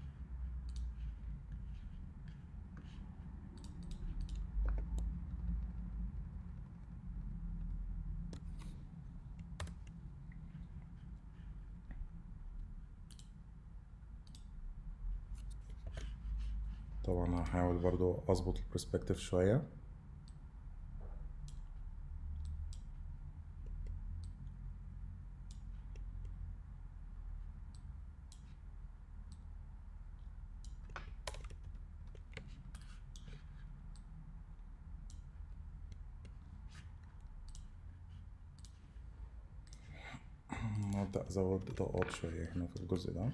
طبعا هحاول برضو اظبط البرسبكتيف شوية هبدأ أزود إضاءات شوية هنا في الجزء ده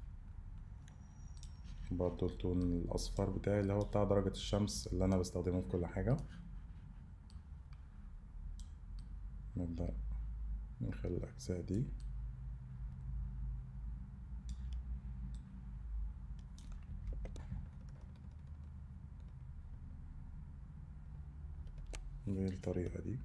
برضو التون الأصفر بتاعي اللي هو بتاع درجة الشمس اللي أنا بستخدمه في كل حاجة نبدأ نخلي الأجزاء دي بالطريقة دي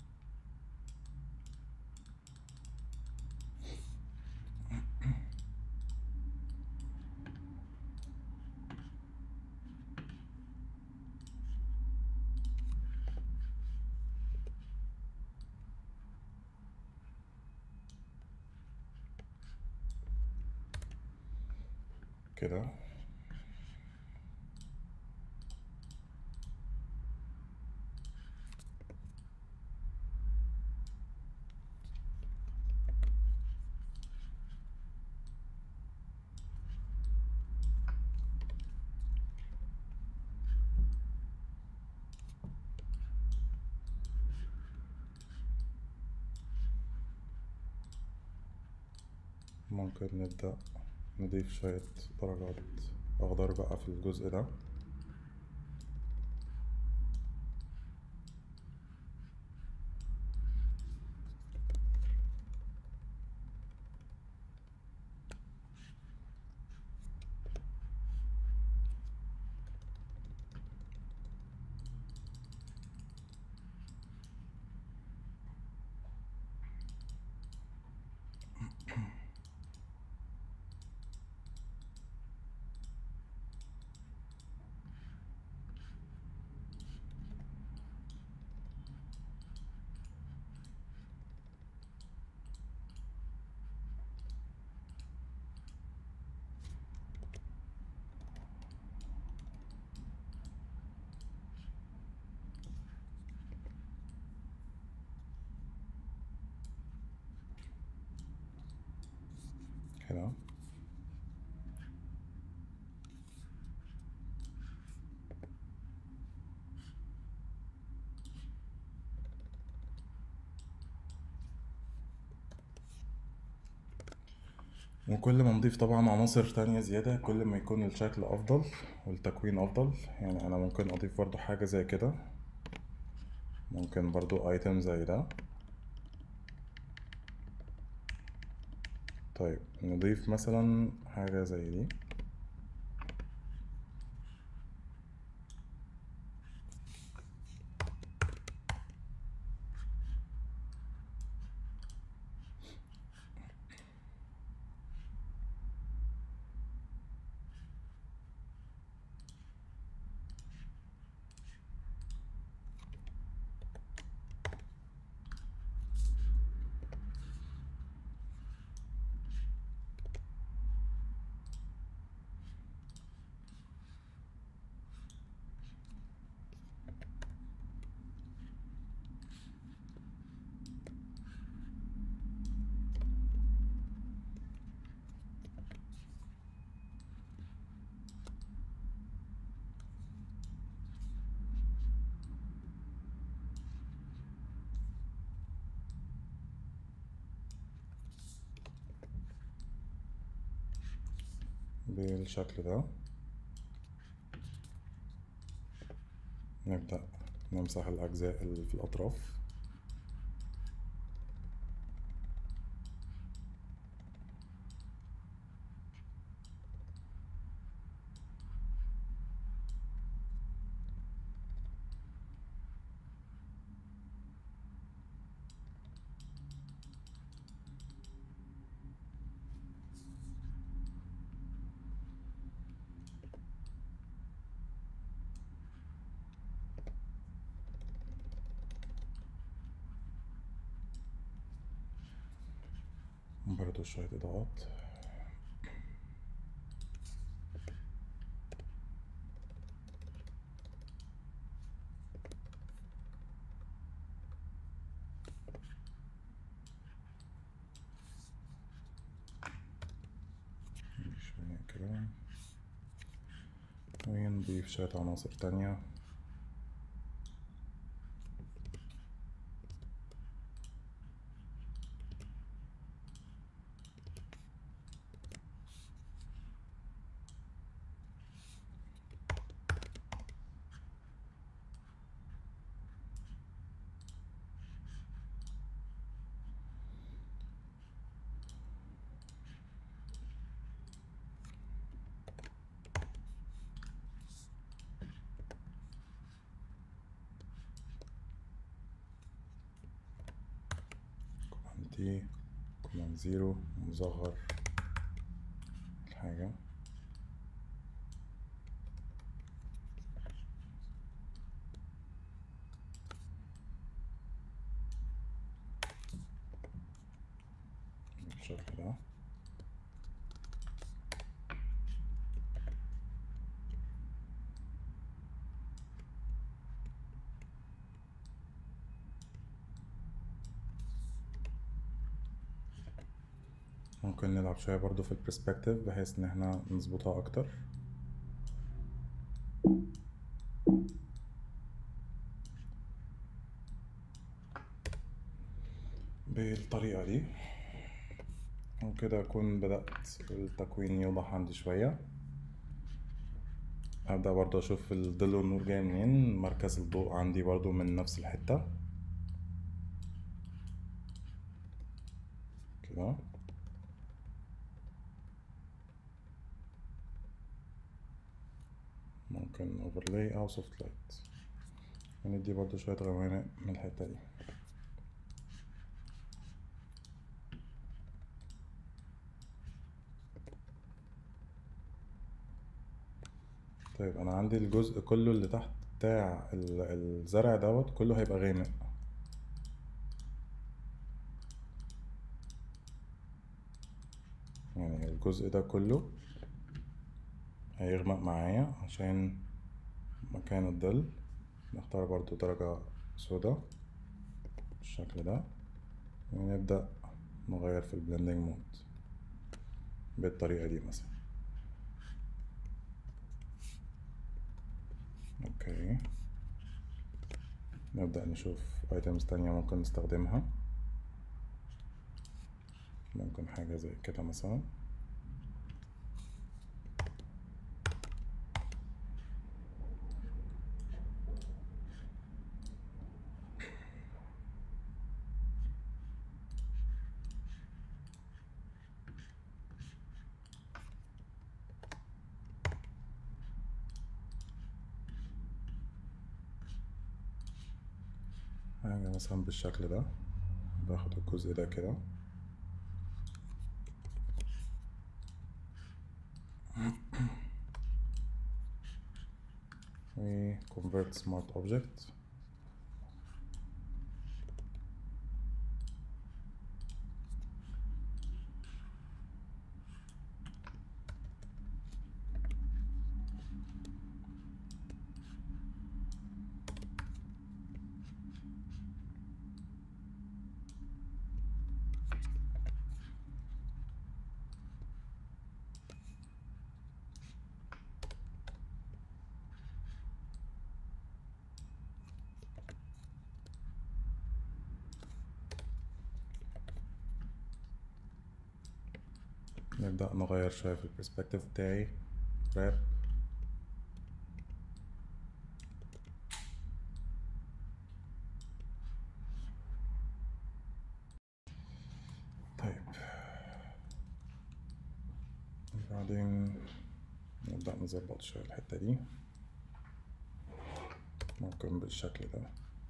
كده ممكن نبدأ نضيف شوية درجات أخضر بقى في الجزء ده كده وكل ما نضيف طبعا عناصر تانية زيادة كل ما يكون الشكل أفضل والتكوين أفضل يعني أنا ممكن أضيف برضو حاجة زي كده ممكن برضو ايتم زي ده طيب نضيف مثلا حاجة زي دي بالشكل ده نبدأ نمسح الأجزاء اللي في الأطراف برضو شوية إضاءات شوية كده ونضيف شوية عناصر تانية كوماند تي كوماند زيرو مصغر الحاجة بالشكل ده ممكن نلعب شوية برضو في البرسبكتيف بحيث ان احنا نظبطها اكتر بالطريقة دي وكده أكون بدأت التكوين يوضح عندي شوية هبدأ برضو أشوف الظل والنور جاي منين مركز الضوء عندي برضو من نفس الحتة كده ممكن overlay أو soft light وندي برضو شوية غوامق من الحتة دي طيب أنا عندي الجزء كله اللي تحت بتاع ال- الزرع دوت كله هيبقى غامق يعني الجزء ده كله هيغمق معايا عشان مكان الظل نختار برضو درجة سودا بالشكل ده ونبدأ نغير في البلندنج مود بالطريقة دي مثلا اوكي نبدأ نشوف ايتمز تانية ممكن نستخدمها ممكن حاجة زي كده مثلا حاجة مثلا بالشكل ده باخد الجزء ده كده و convert smart object نبدأ نغير شوية في البرسبكتيف بتاعي wrap طيب وبعدين نبدأ نظبط شوية الحتة دي ممكن بالشكل ده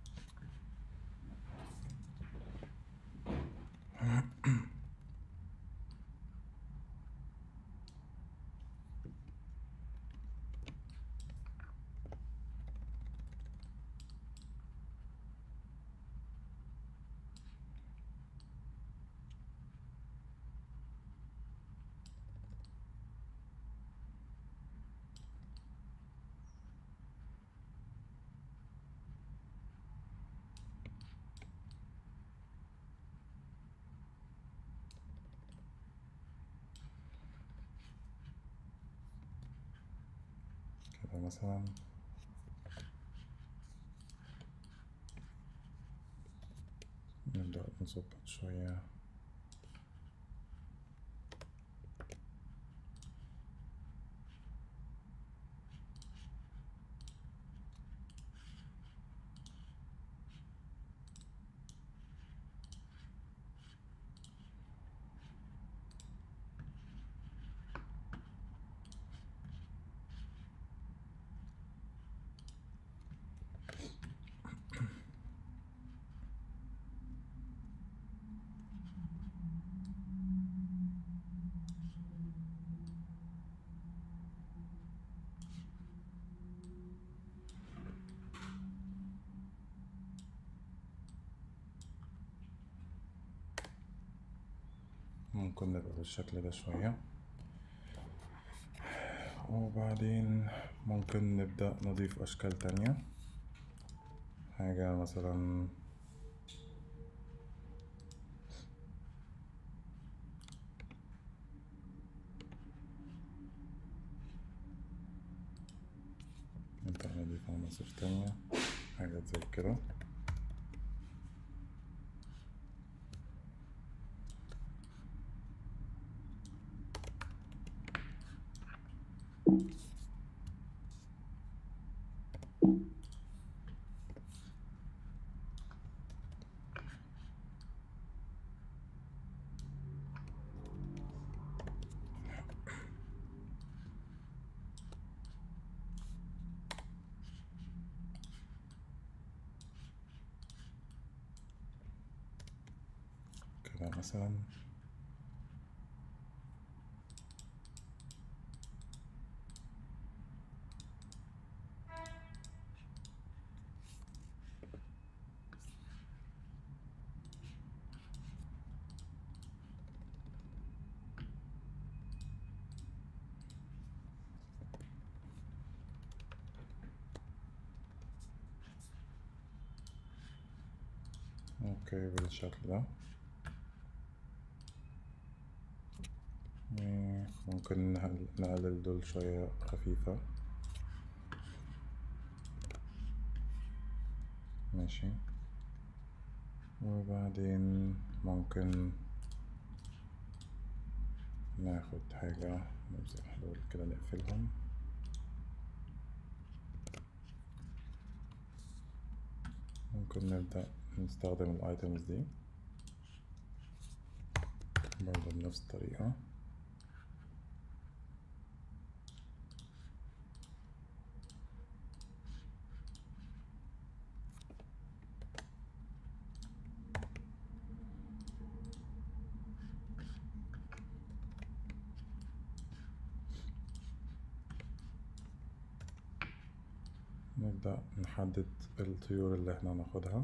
كده مثلا نبدأ نظبط شوية ممكن نبقى بالشكل ده شوية وبعدين ممكن نبدأ نضيف أشكال تانية حاجة مثلا نبدأ نضيف عناصر تانية حاجات زي كده كده مثلا اوكي بالشكل ده ممكن نهل- نقلل دول شوية خفيفة ماشي وبعدين ممكن ناخد حاجة نمسح دول كده نقفلهم ممكن نبدأ نستخدم الايتمز دي برضه بنفس الطريقة نبدأ نحدد الطيور اللي احنا هناخدها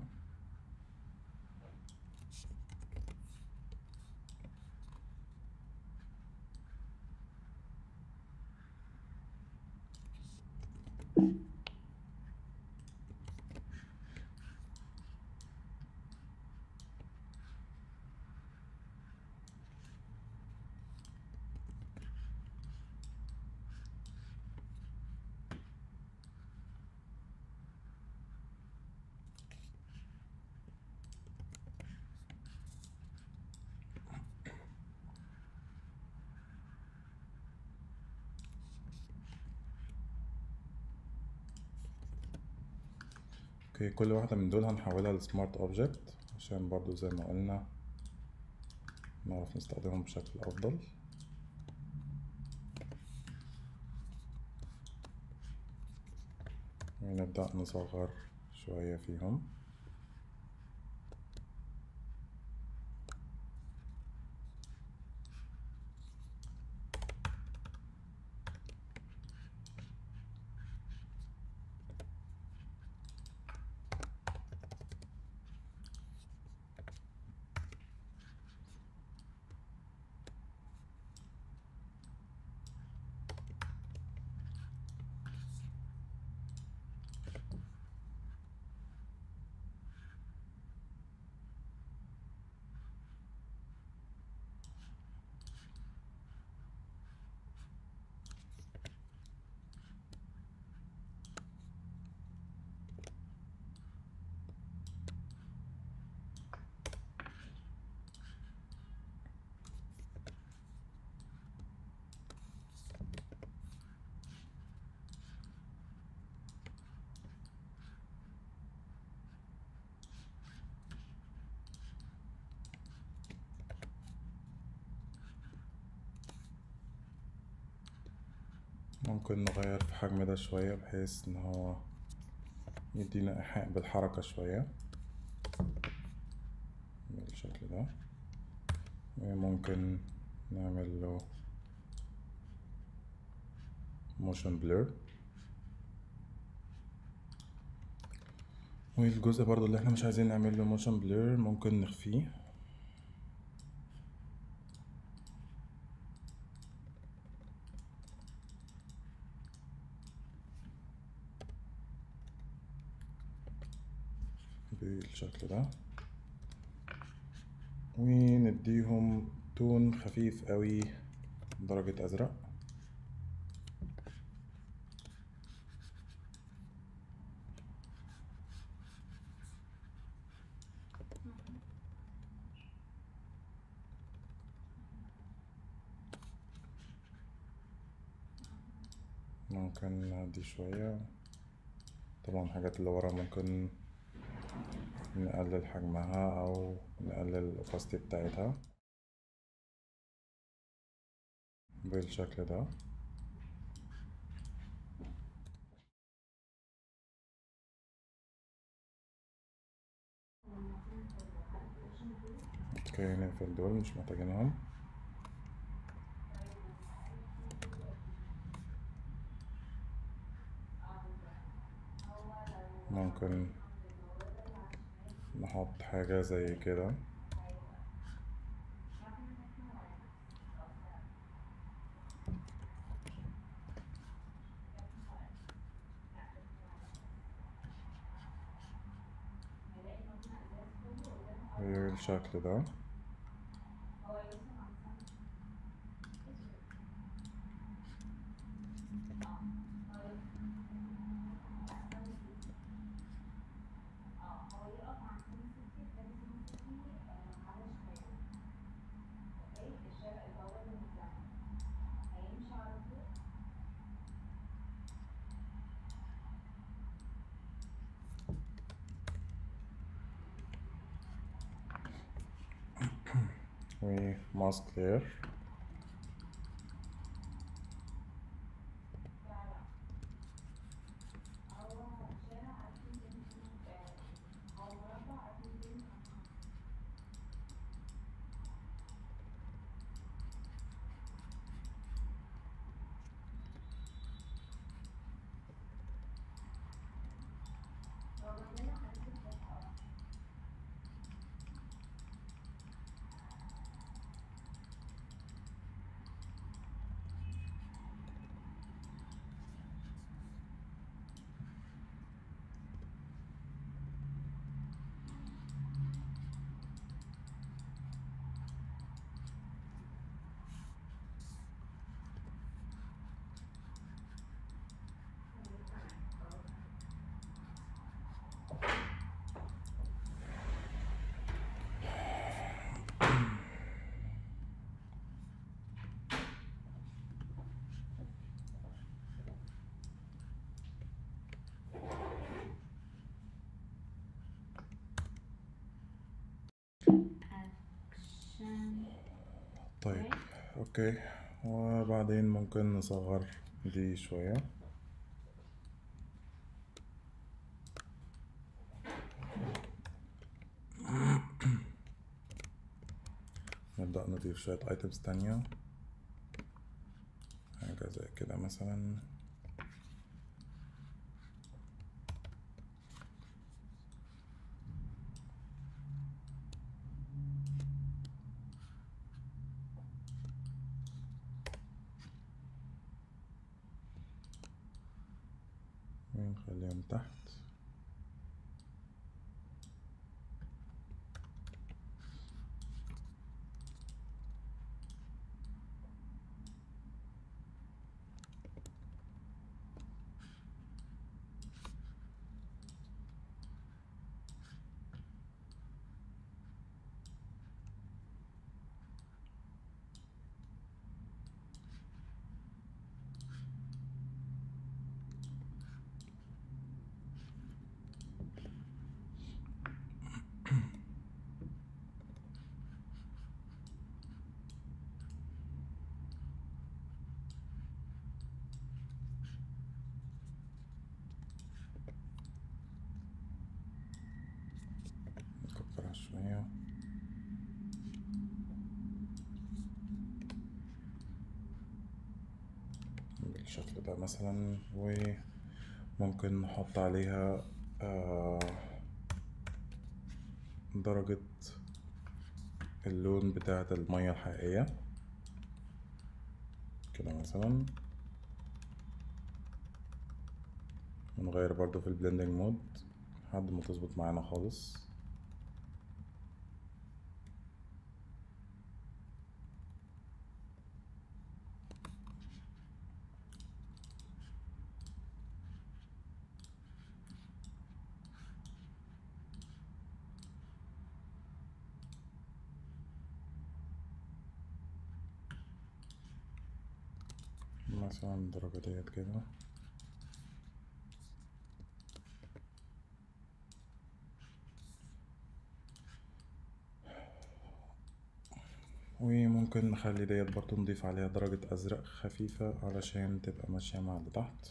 اوكي كل واحدة من دول هنحولها لسمارت اوبجكت عشان برضو زي ما قلنا نعرف نستخدمهم بشكل افضل ونبدأ نصغر شوية فيهم ممكن نغير في حجم ده شوية بحيث ان هو يدينا ايحاء بالحركة شوية بالشكل ده وممكن نعمل له موشن بلور والجزء برضو اللي احنا مش عايزين نعمل له موشن بلور ممكن نخفيه بالشكل ده ونديهم تون خفيف قوي درجة أزرق ممكن نهدي شوية طبعا الحاجات اللي ورا ممكن نقلل حجمها أو نقلل الأوباستي بتاعتها بالشكل ده اوكي نقفل دول مش محتاجينهم ممكن نحط حاجة زي كده بالشكل ده وماسك layer طيب اوكي وبعدين ممكن نصغر دي شوية نبدأ نضيف شوية ايتمز تانية حاجة زي كده مثلا ونخليهم تحت نكبرها شوية بالشكل ده مثلا وممكن نحط عليها آه، درجة اللون بتاعة المية الحقيقية كده مثلا ونغير برضو في البلندنج مود لحد ما تظبط معانا خالص مثلا الدرجة ديت كده وممكن نخلي ديت برضو نضيف عليها درجة أزرق خفيفة علشان تبقى ماشية مع اللي تحت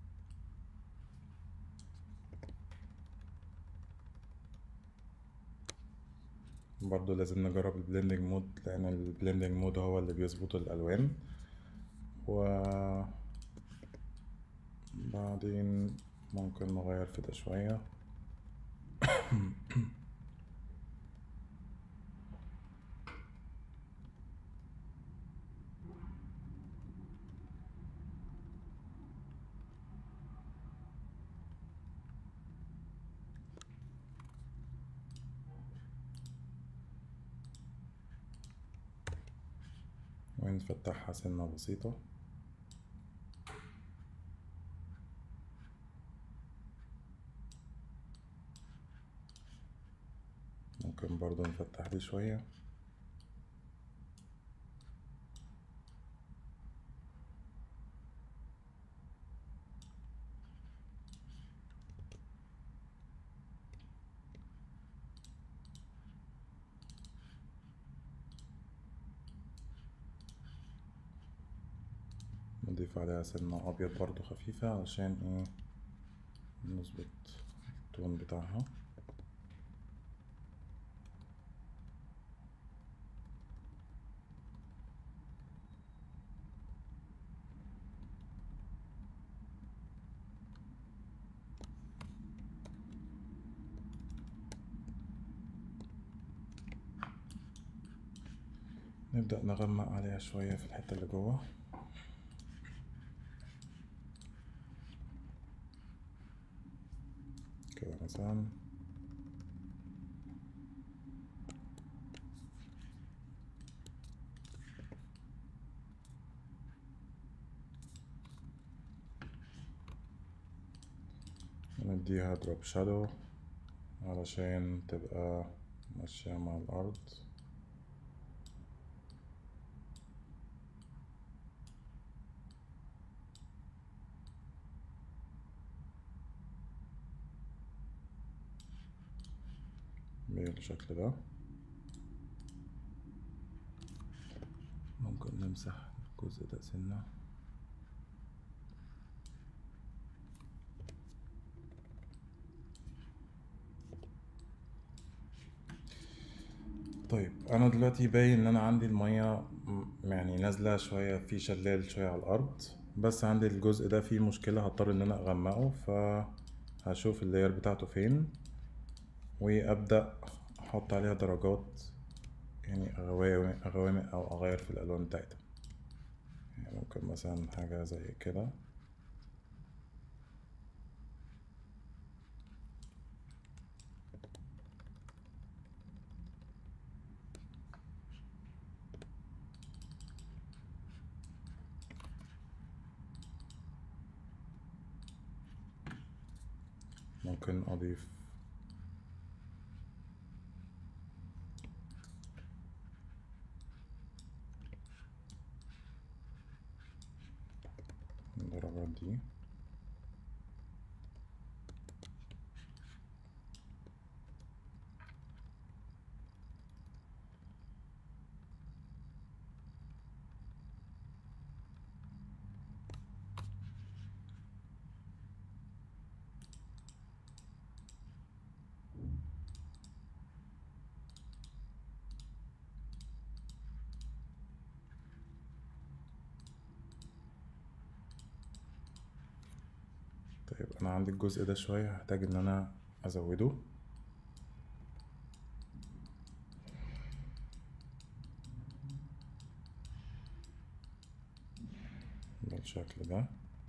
برضو لازم نجرب البلندنج مود لأن البلندنج مود هو اللي بيظبط الألوان و بعدين ممكن نغير في ده شوية ونفتحها سنة بسيطة ممكن برضو نفتح دي شوية نضيف عليها سنة أبيض برضو خفيفة علشان ايه نظبط التون بتاعها نبدأ نغمق عليها شوية في الحتة اللي جوه كده مثلا نديها دروب شادو علشان تبقى ماشية مع الأرض بالشكل ده ممكن نمسح الجزء ده سنة طيب انا دلوقتي باين ان انا عندي المية م- يعني نازلة شوية في شلال شوية على الارض بس عندي الجزء ده فيه مشكلة هضطر ان انا اغمقه فهشوف اللاير بتاعته فين وابدأ احط عليها درجات يعني غوامق غوامق او اغير في الالوان بتاعتها يعني ممكن مثلا حاجة زي كده ممكن اضيف الدرجات دي طيب انا عندي الجزء ده شوية هحتاج ان انا ازوده بالشكل ده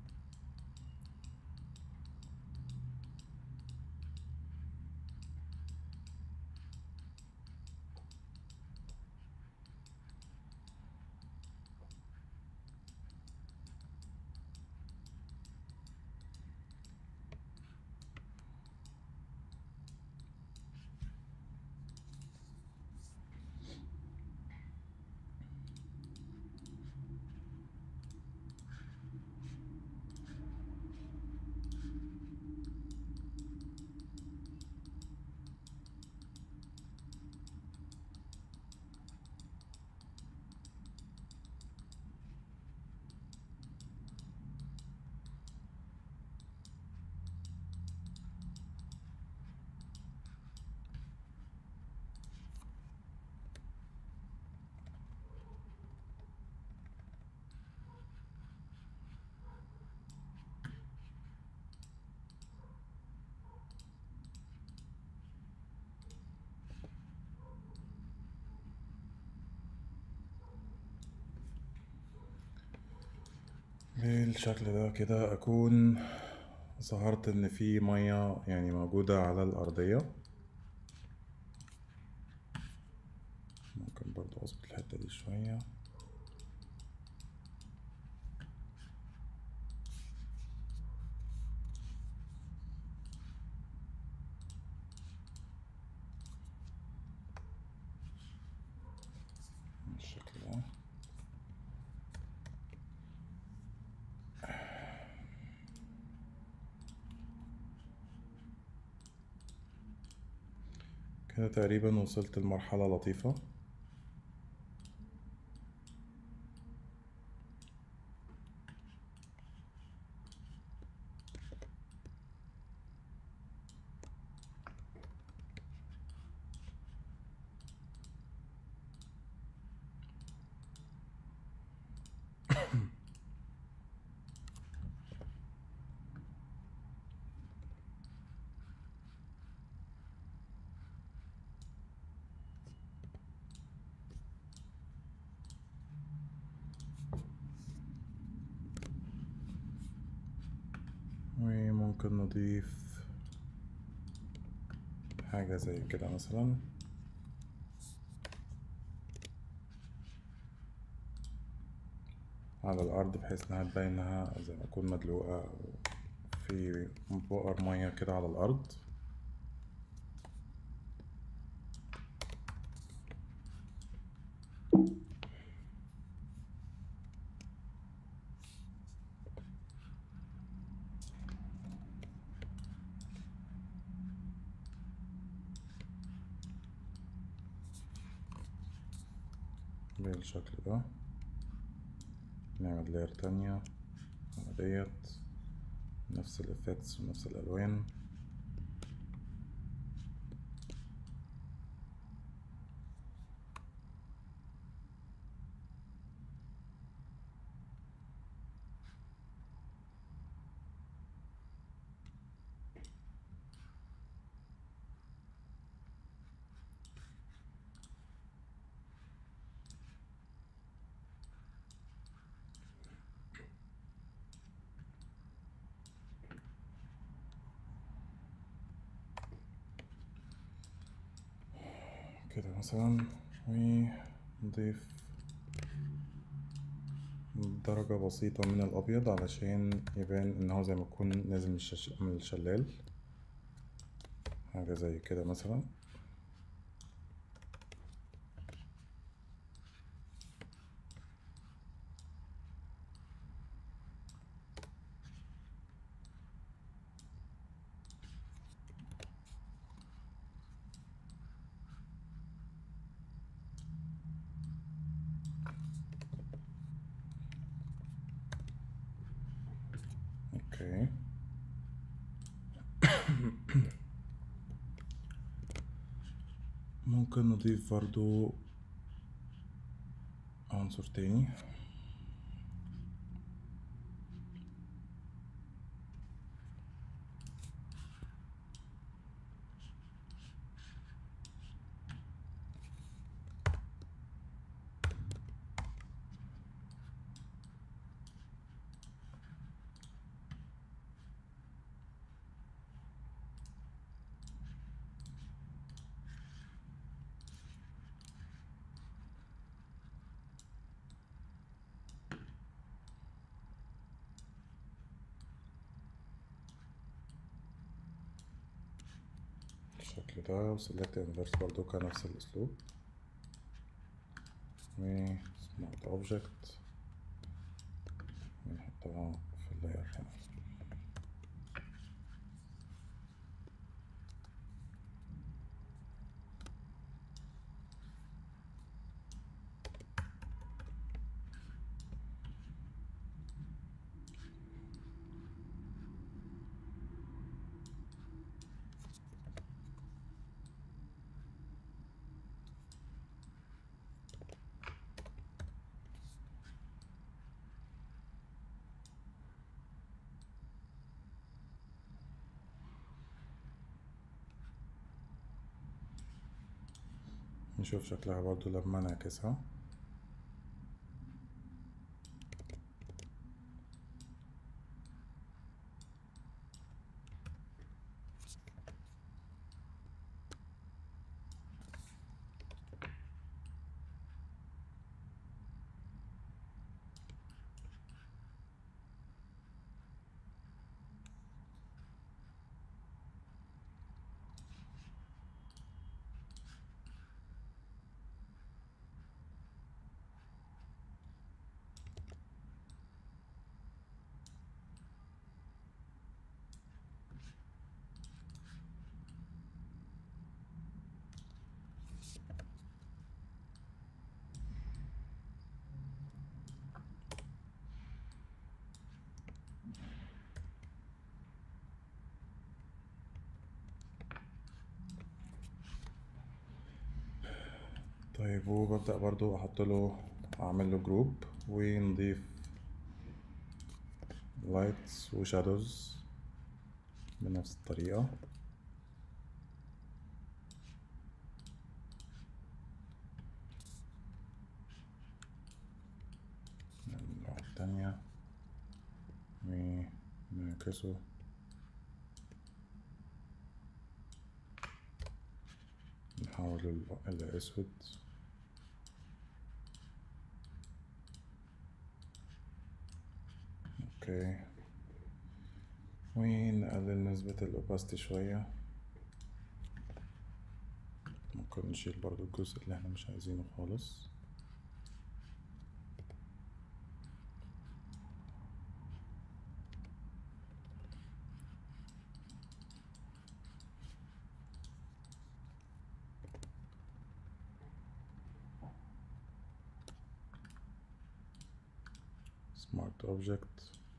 بالشكل ده كده اكون ظهرت ان في مية يعني موجودة على الارضية ممكن برضو اظبط الحتة دي شوية بالشكل ده كده تقريبا وصلت لمرحلة لطيفة وممكن نضيف حاجة زي كده مثلا على الأرض بحيث إنها تبين إنها زي ما تكون مدلوقة أو في بؤر مية كده على الأرض بالشكل ده ممكن نعمل لاير تانية على ديت نفس الافكتس ونفس الالوان كده مثلا ونضيف درجة بسيطة من الأبيض علشان يبان إن هو زي ما يكون نازل من الشش- من الشلال حاجة زي كده مثلا اوكي ممكن نضيف برضو عنصر تاني بالشكل ده وسلكت انفرس برضو كان نفس الاسلوب و سمارت اوبجكت ونحطها في اللاير هنا نشوف شكلها برضو لما نعكسها طيب وببدأ برضو أحط له أعمل له جروب ونضيف لايتس وشادوز بنفس الطريقة نعمل واحدة تانية ونعكسه نحول ال- الأسود اوكي ونقلل نسبة الأوباستي شوية ممكن نشيل برضو الجزء اللي احنا مش عايزينه خالص smart object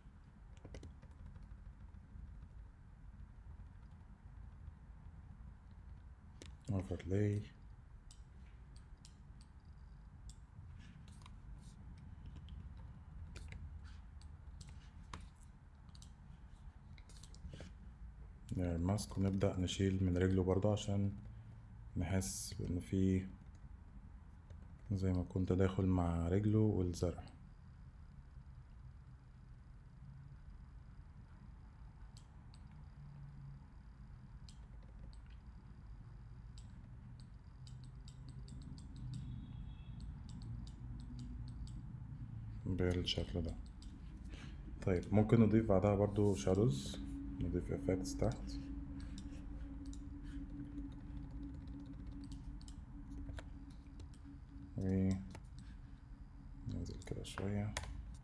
overlay الماسك ونبدأ نشيل من رجله برضه عشان نحس بإن في زي ما كنت داخل مع رجله والزرع بالشكل ده طيب ممكن نضيف بعدها برضو shadows نضيف effects تحت و ننزل كده شوية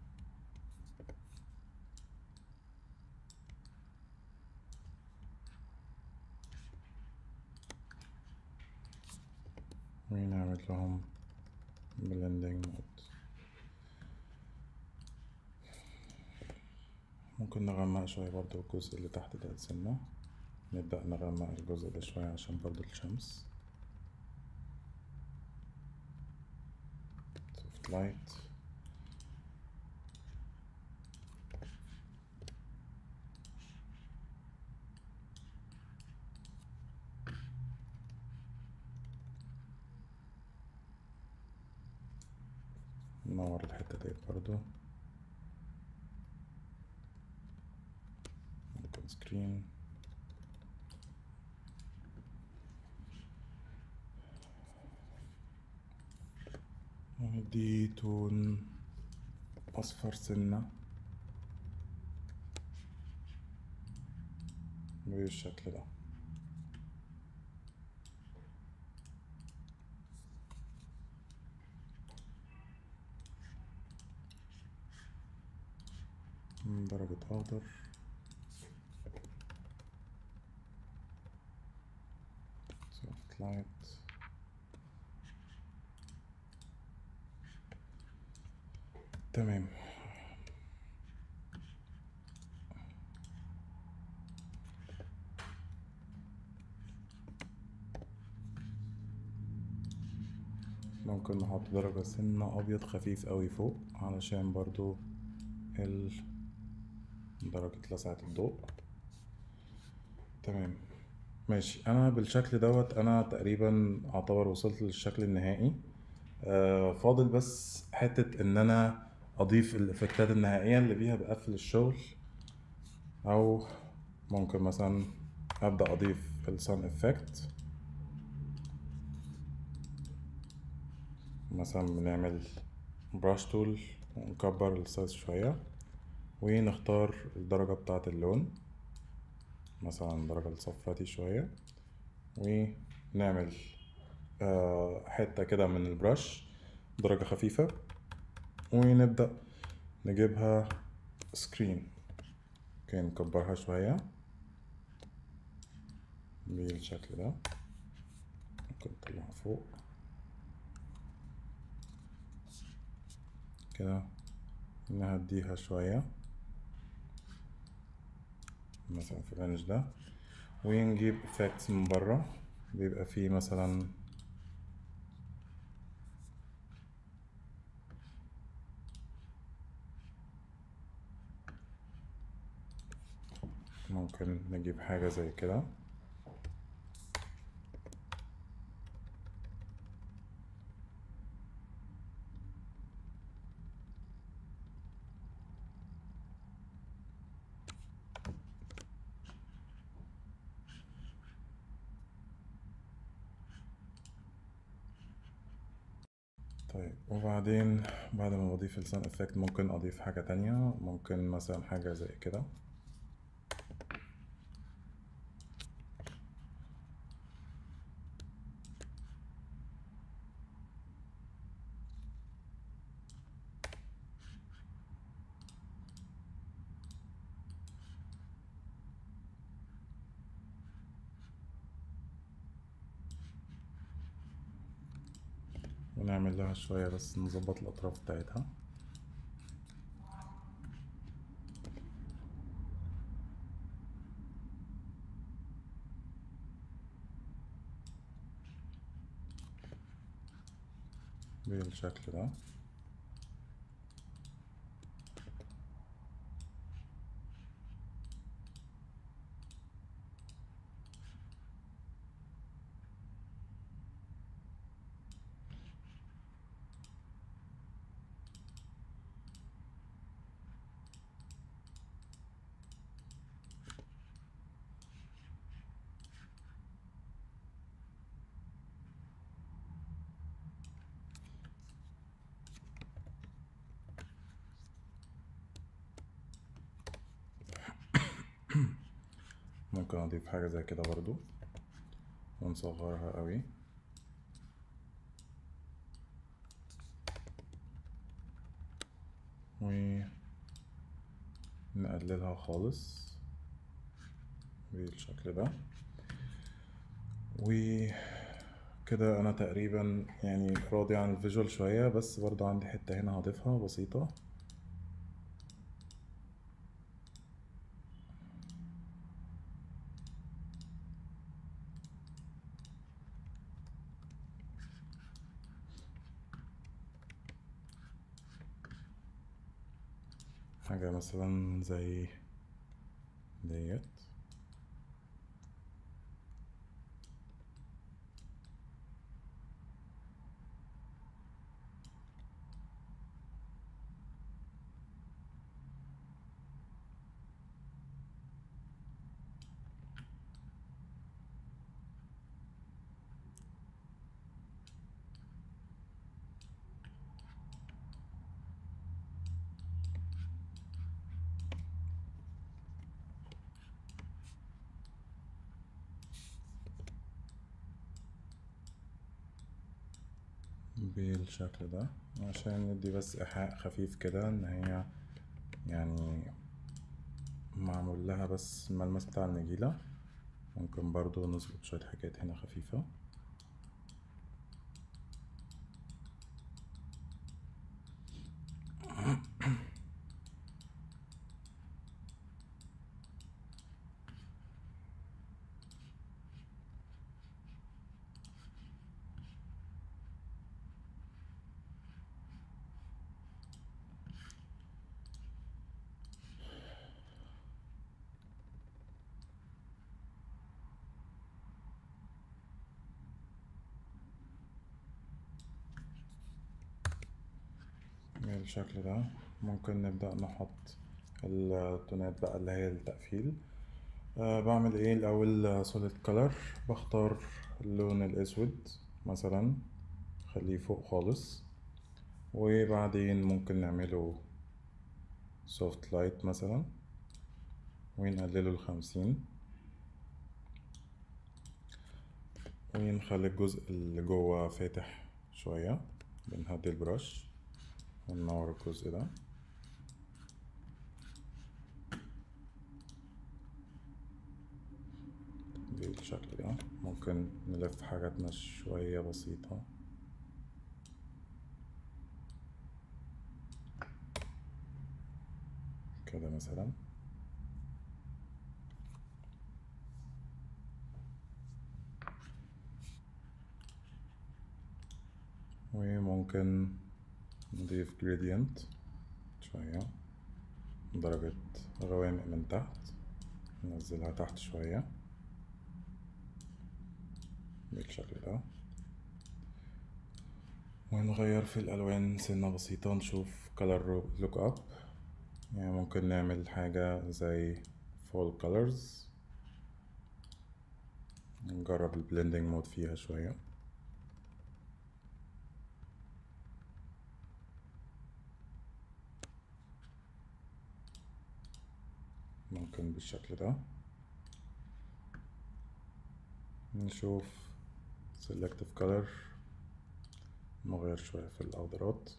ونعمل لهم blending mode ممكن نغمق شوية برضو الجزء اللي تحت ده سنة نبدأ نغمق الجزء ده شوية عشان برضو الشمس soft light ننور الحتة دي برضو ممكن سكرين دي تون أصفر سنة بالشكل ده درجة أخضر soft light تمام ممكن نحط درجة سنة أبيض خفيف أوي فوق علشان برضو ال درجة لسعة الضوء تمام ماشي أنا بالشكل دوت أنا تقريبا أعتبر وصلت للشكل النهائي آه فاضل بس حتة إن أنا أضيف الإفكتات النهائية اللي بيها بقفل الشغل أو ممكن مثلا أبدأ أضيف السان إفكت مثلا بنعمل براش تول ونكبر السايز شوية ونختار الدرجة بتاعة اللون مثلا درجة الصفاتي شوية ونعمل آه حتة كده من البرش درجة خفيفة ونبدأ نجيبها سكرين اوكي نكبرها شوية بالشكل ده ممكن نطلعها فوق كده نهديها شوية مثلا في الرينج ده ونجيب effects من برا بيبقى فيه مثلا ممكن نجيب حاجة زي كده طيب وبعدين بعد ما بضيف السان افكت ممكن اضيف حاجة تانية ممكن مثلا حاجة زي كده ونعمل لها شوية بس نظبط الأطراف بتاعتها بالشكل ده ممكن اضيف حاجة زي كده برضو ونصغرها قوي ونقللها خالص بالشكل ده وكده انا تقريبا يعني راضي عن الفيجوال شوية بس برضو عندي حتة هنا هضيفها بسيطة حاجة مثلا زي ديت بالشكل ده عشان ندي بس إيحاء خفيف كده إن هي يعني معمول لها بس الملمس بتاع النجيلة ممكن برضو نظبط شوية حاجات هنا خفيفة بالشكل ده ممكن نبدأ نحط التونات بقى اللي هي التقفيل أه بعمل ايه الأول solid color بختار اللون الأسود مثلا خليه فوق خالص وبعدين ممكن نعمله soft light مثلا ونقلله لخمسين ونخلي الجزء اللي جوه فاتح شوية بنهدي البرش وننور الجزء ده بالشكل ده ممكن نلف حاجاتنا شوية بسيطة كده مثلا وممكن نضيف gradient شوية درجة غوامق من تحت ننزلها تحت شوية بالشكل ده ونغير في الألوان سنة بسيطة نشوف color look up يعني ممكن نعمل حاجة زي fall colors نجرب البلندنج مود فيها شوية ممكن بالشكل ده نشوف selective color نغير شوية في الأخضرات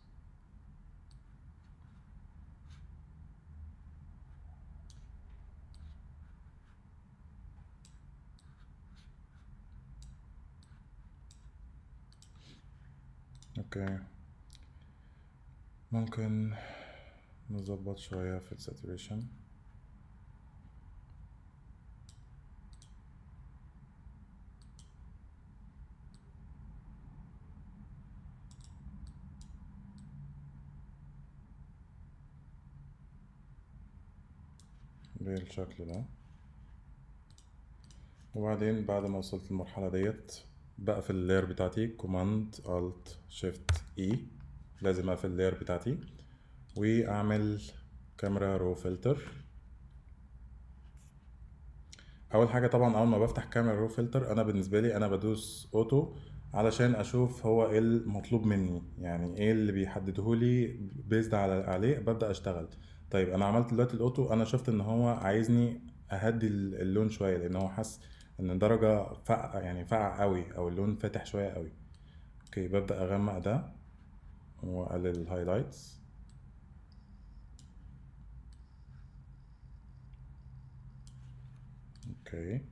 اوكي ممكن نظبط شوية في الساتوريشن بالشكل ده وبعدين بعد ما وصلت المرحلة ديت بقفل اللاير بتاعتي كوماند الت شيفت اي لازم اقفل اللاير بتاعتي واعمل كاميرا رو فلتر اول حاجه طبعا اول ما بفتح كاميرا رو فلتر انا بالنسبه لي انا بدوس اوتو علشان اشوف هو ايه المطلوب مني يعني ايه اللي بيحدده لي بيزد على عليه ببدا اشتغل طيب انا عملت دلوقتي الاوتو انا شفت ان هو عايزني اهدي اللون شويه لان هو حس ان درجه فقع يعني فقع قوي او اللون فاتح شويه قوي اوكي ببدا اغمق ده واقلل الهايلايتس اوكي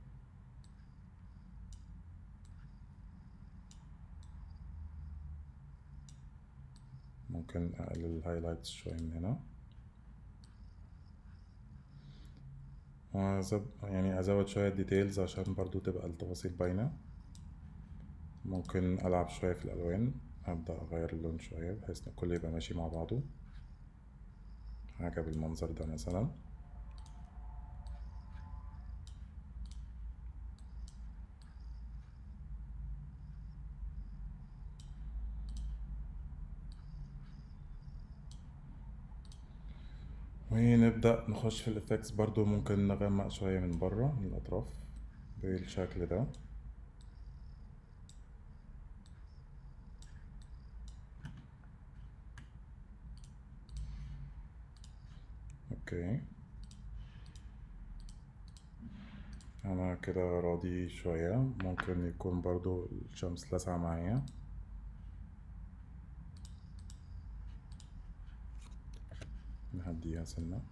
ممكن اقلل الهايلايتس شويه من هنا وأزب... يعني ازود شويه ديتيلز عشان برضو تبقى التفاصيل باينه ممكن العب شويه في الالوان ابدا اغير اللون شويه بحيث ان الكل يبقى ماشي مع بعضه حاجه بالمنظر ده مثلا ونبدأ نخش في الإفكتس برضو ممكن نغمق شوية من بره من الأطراف بالشكل ده اوكي انا كده راضي شوية ممكن يكون برضو الشمس لاسعة معايا نهديها سنة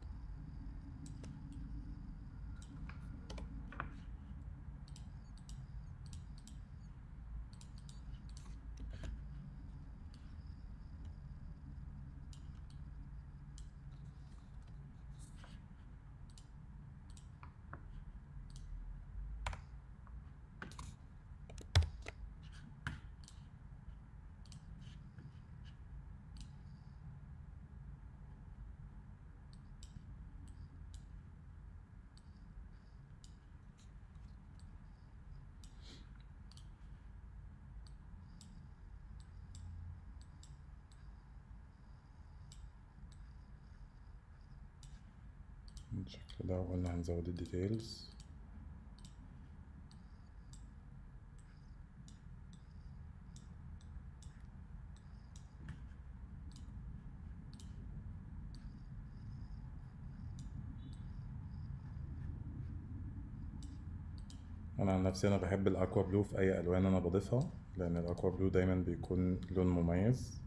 بالشكل ده وقلنا هنزود الديتيلز انا عن نفسي انا بحب الاكوا بلو في اي الوان انا بضيفها لان الاكوا بلو دايما بيكون لون مميز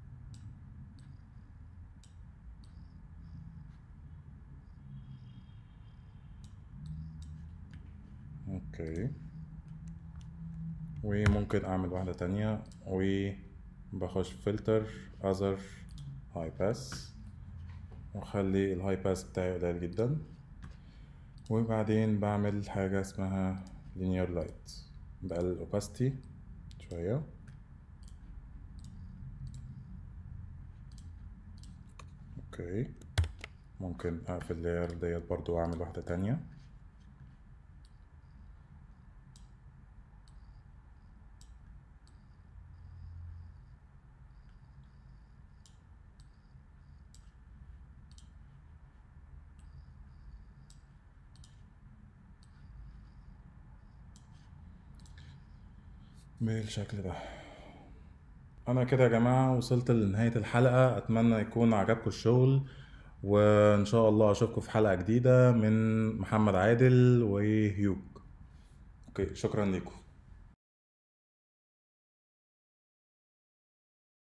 اوكي وممكن اعمل واحدة تانية وبخش فلتر اذر هاي باس واخلي الهاي باس بتاعي قليل جدا وبعدين بعمل حاجة اسمها linear light بقلل opacity شوية اوكي ممكن اقفل اللاير ديت برضو واعمل واحدة تانية بالشكل ده انا كده يا جماعة وصلت لنهاية الحلقة اتمنى يكون عجبكم الشغل وان شاء الله اشوفكم في حلقة جديدة من محمد عادل وهيوك اوكي شكرا لكم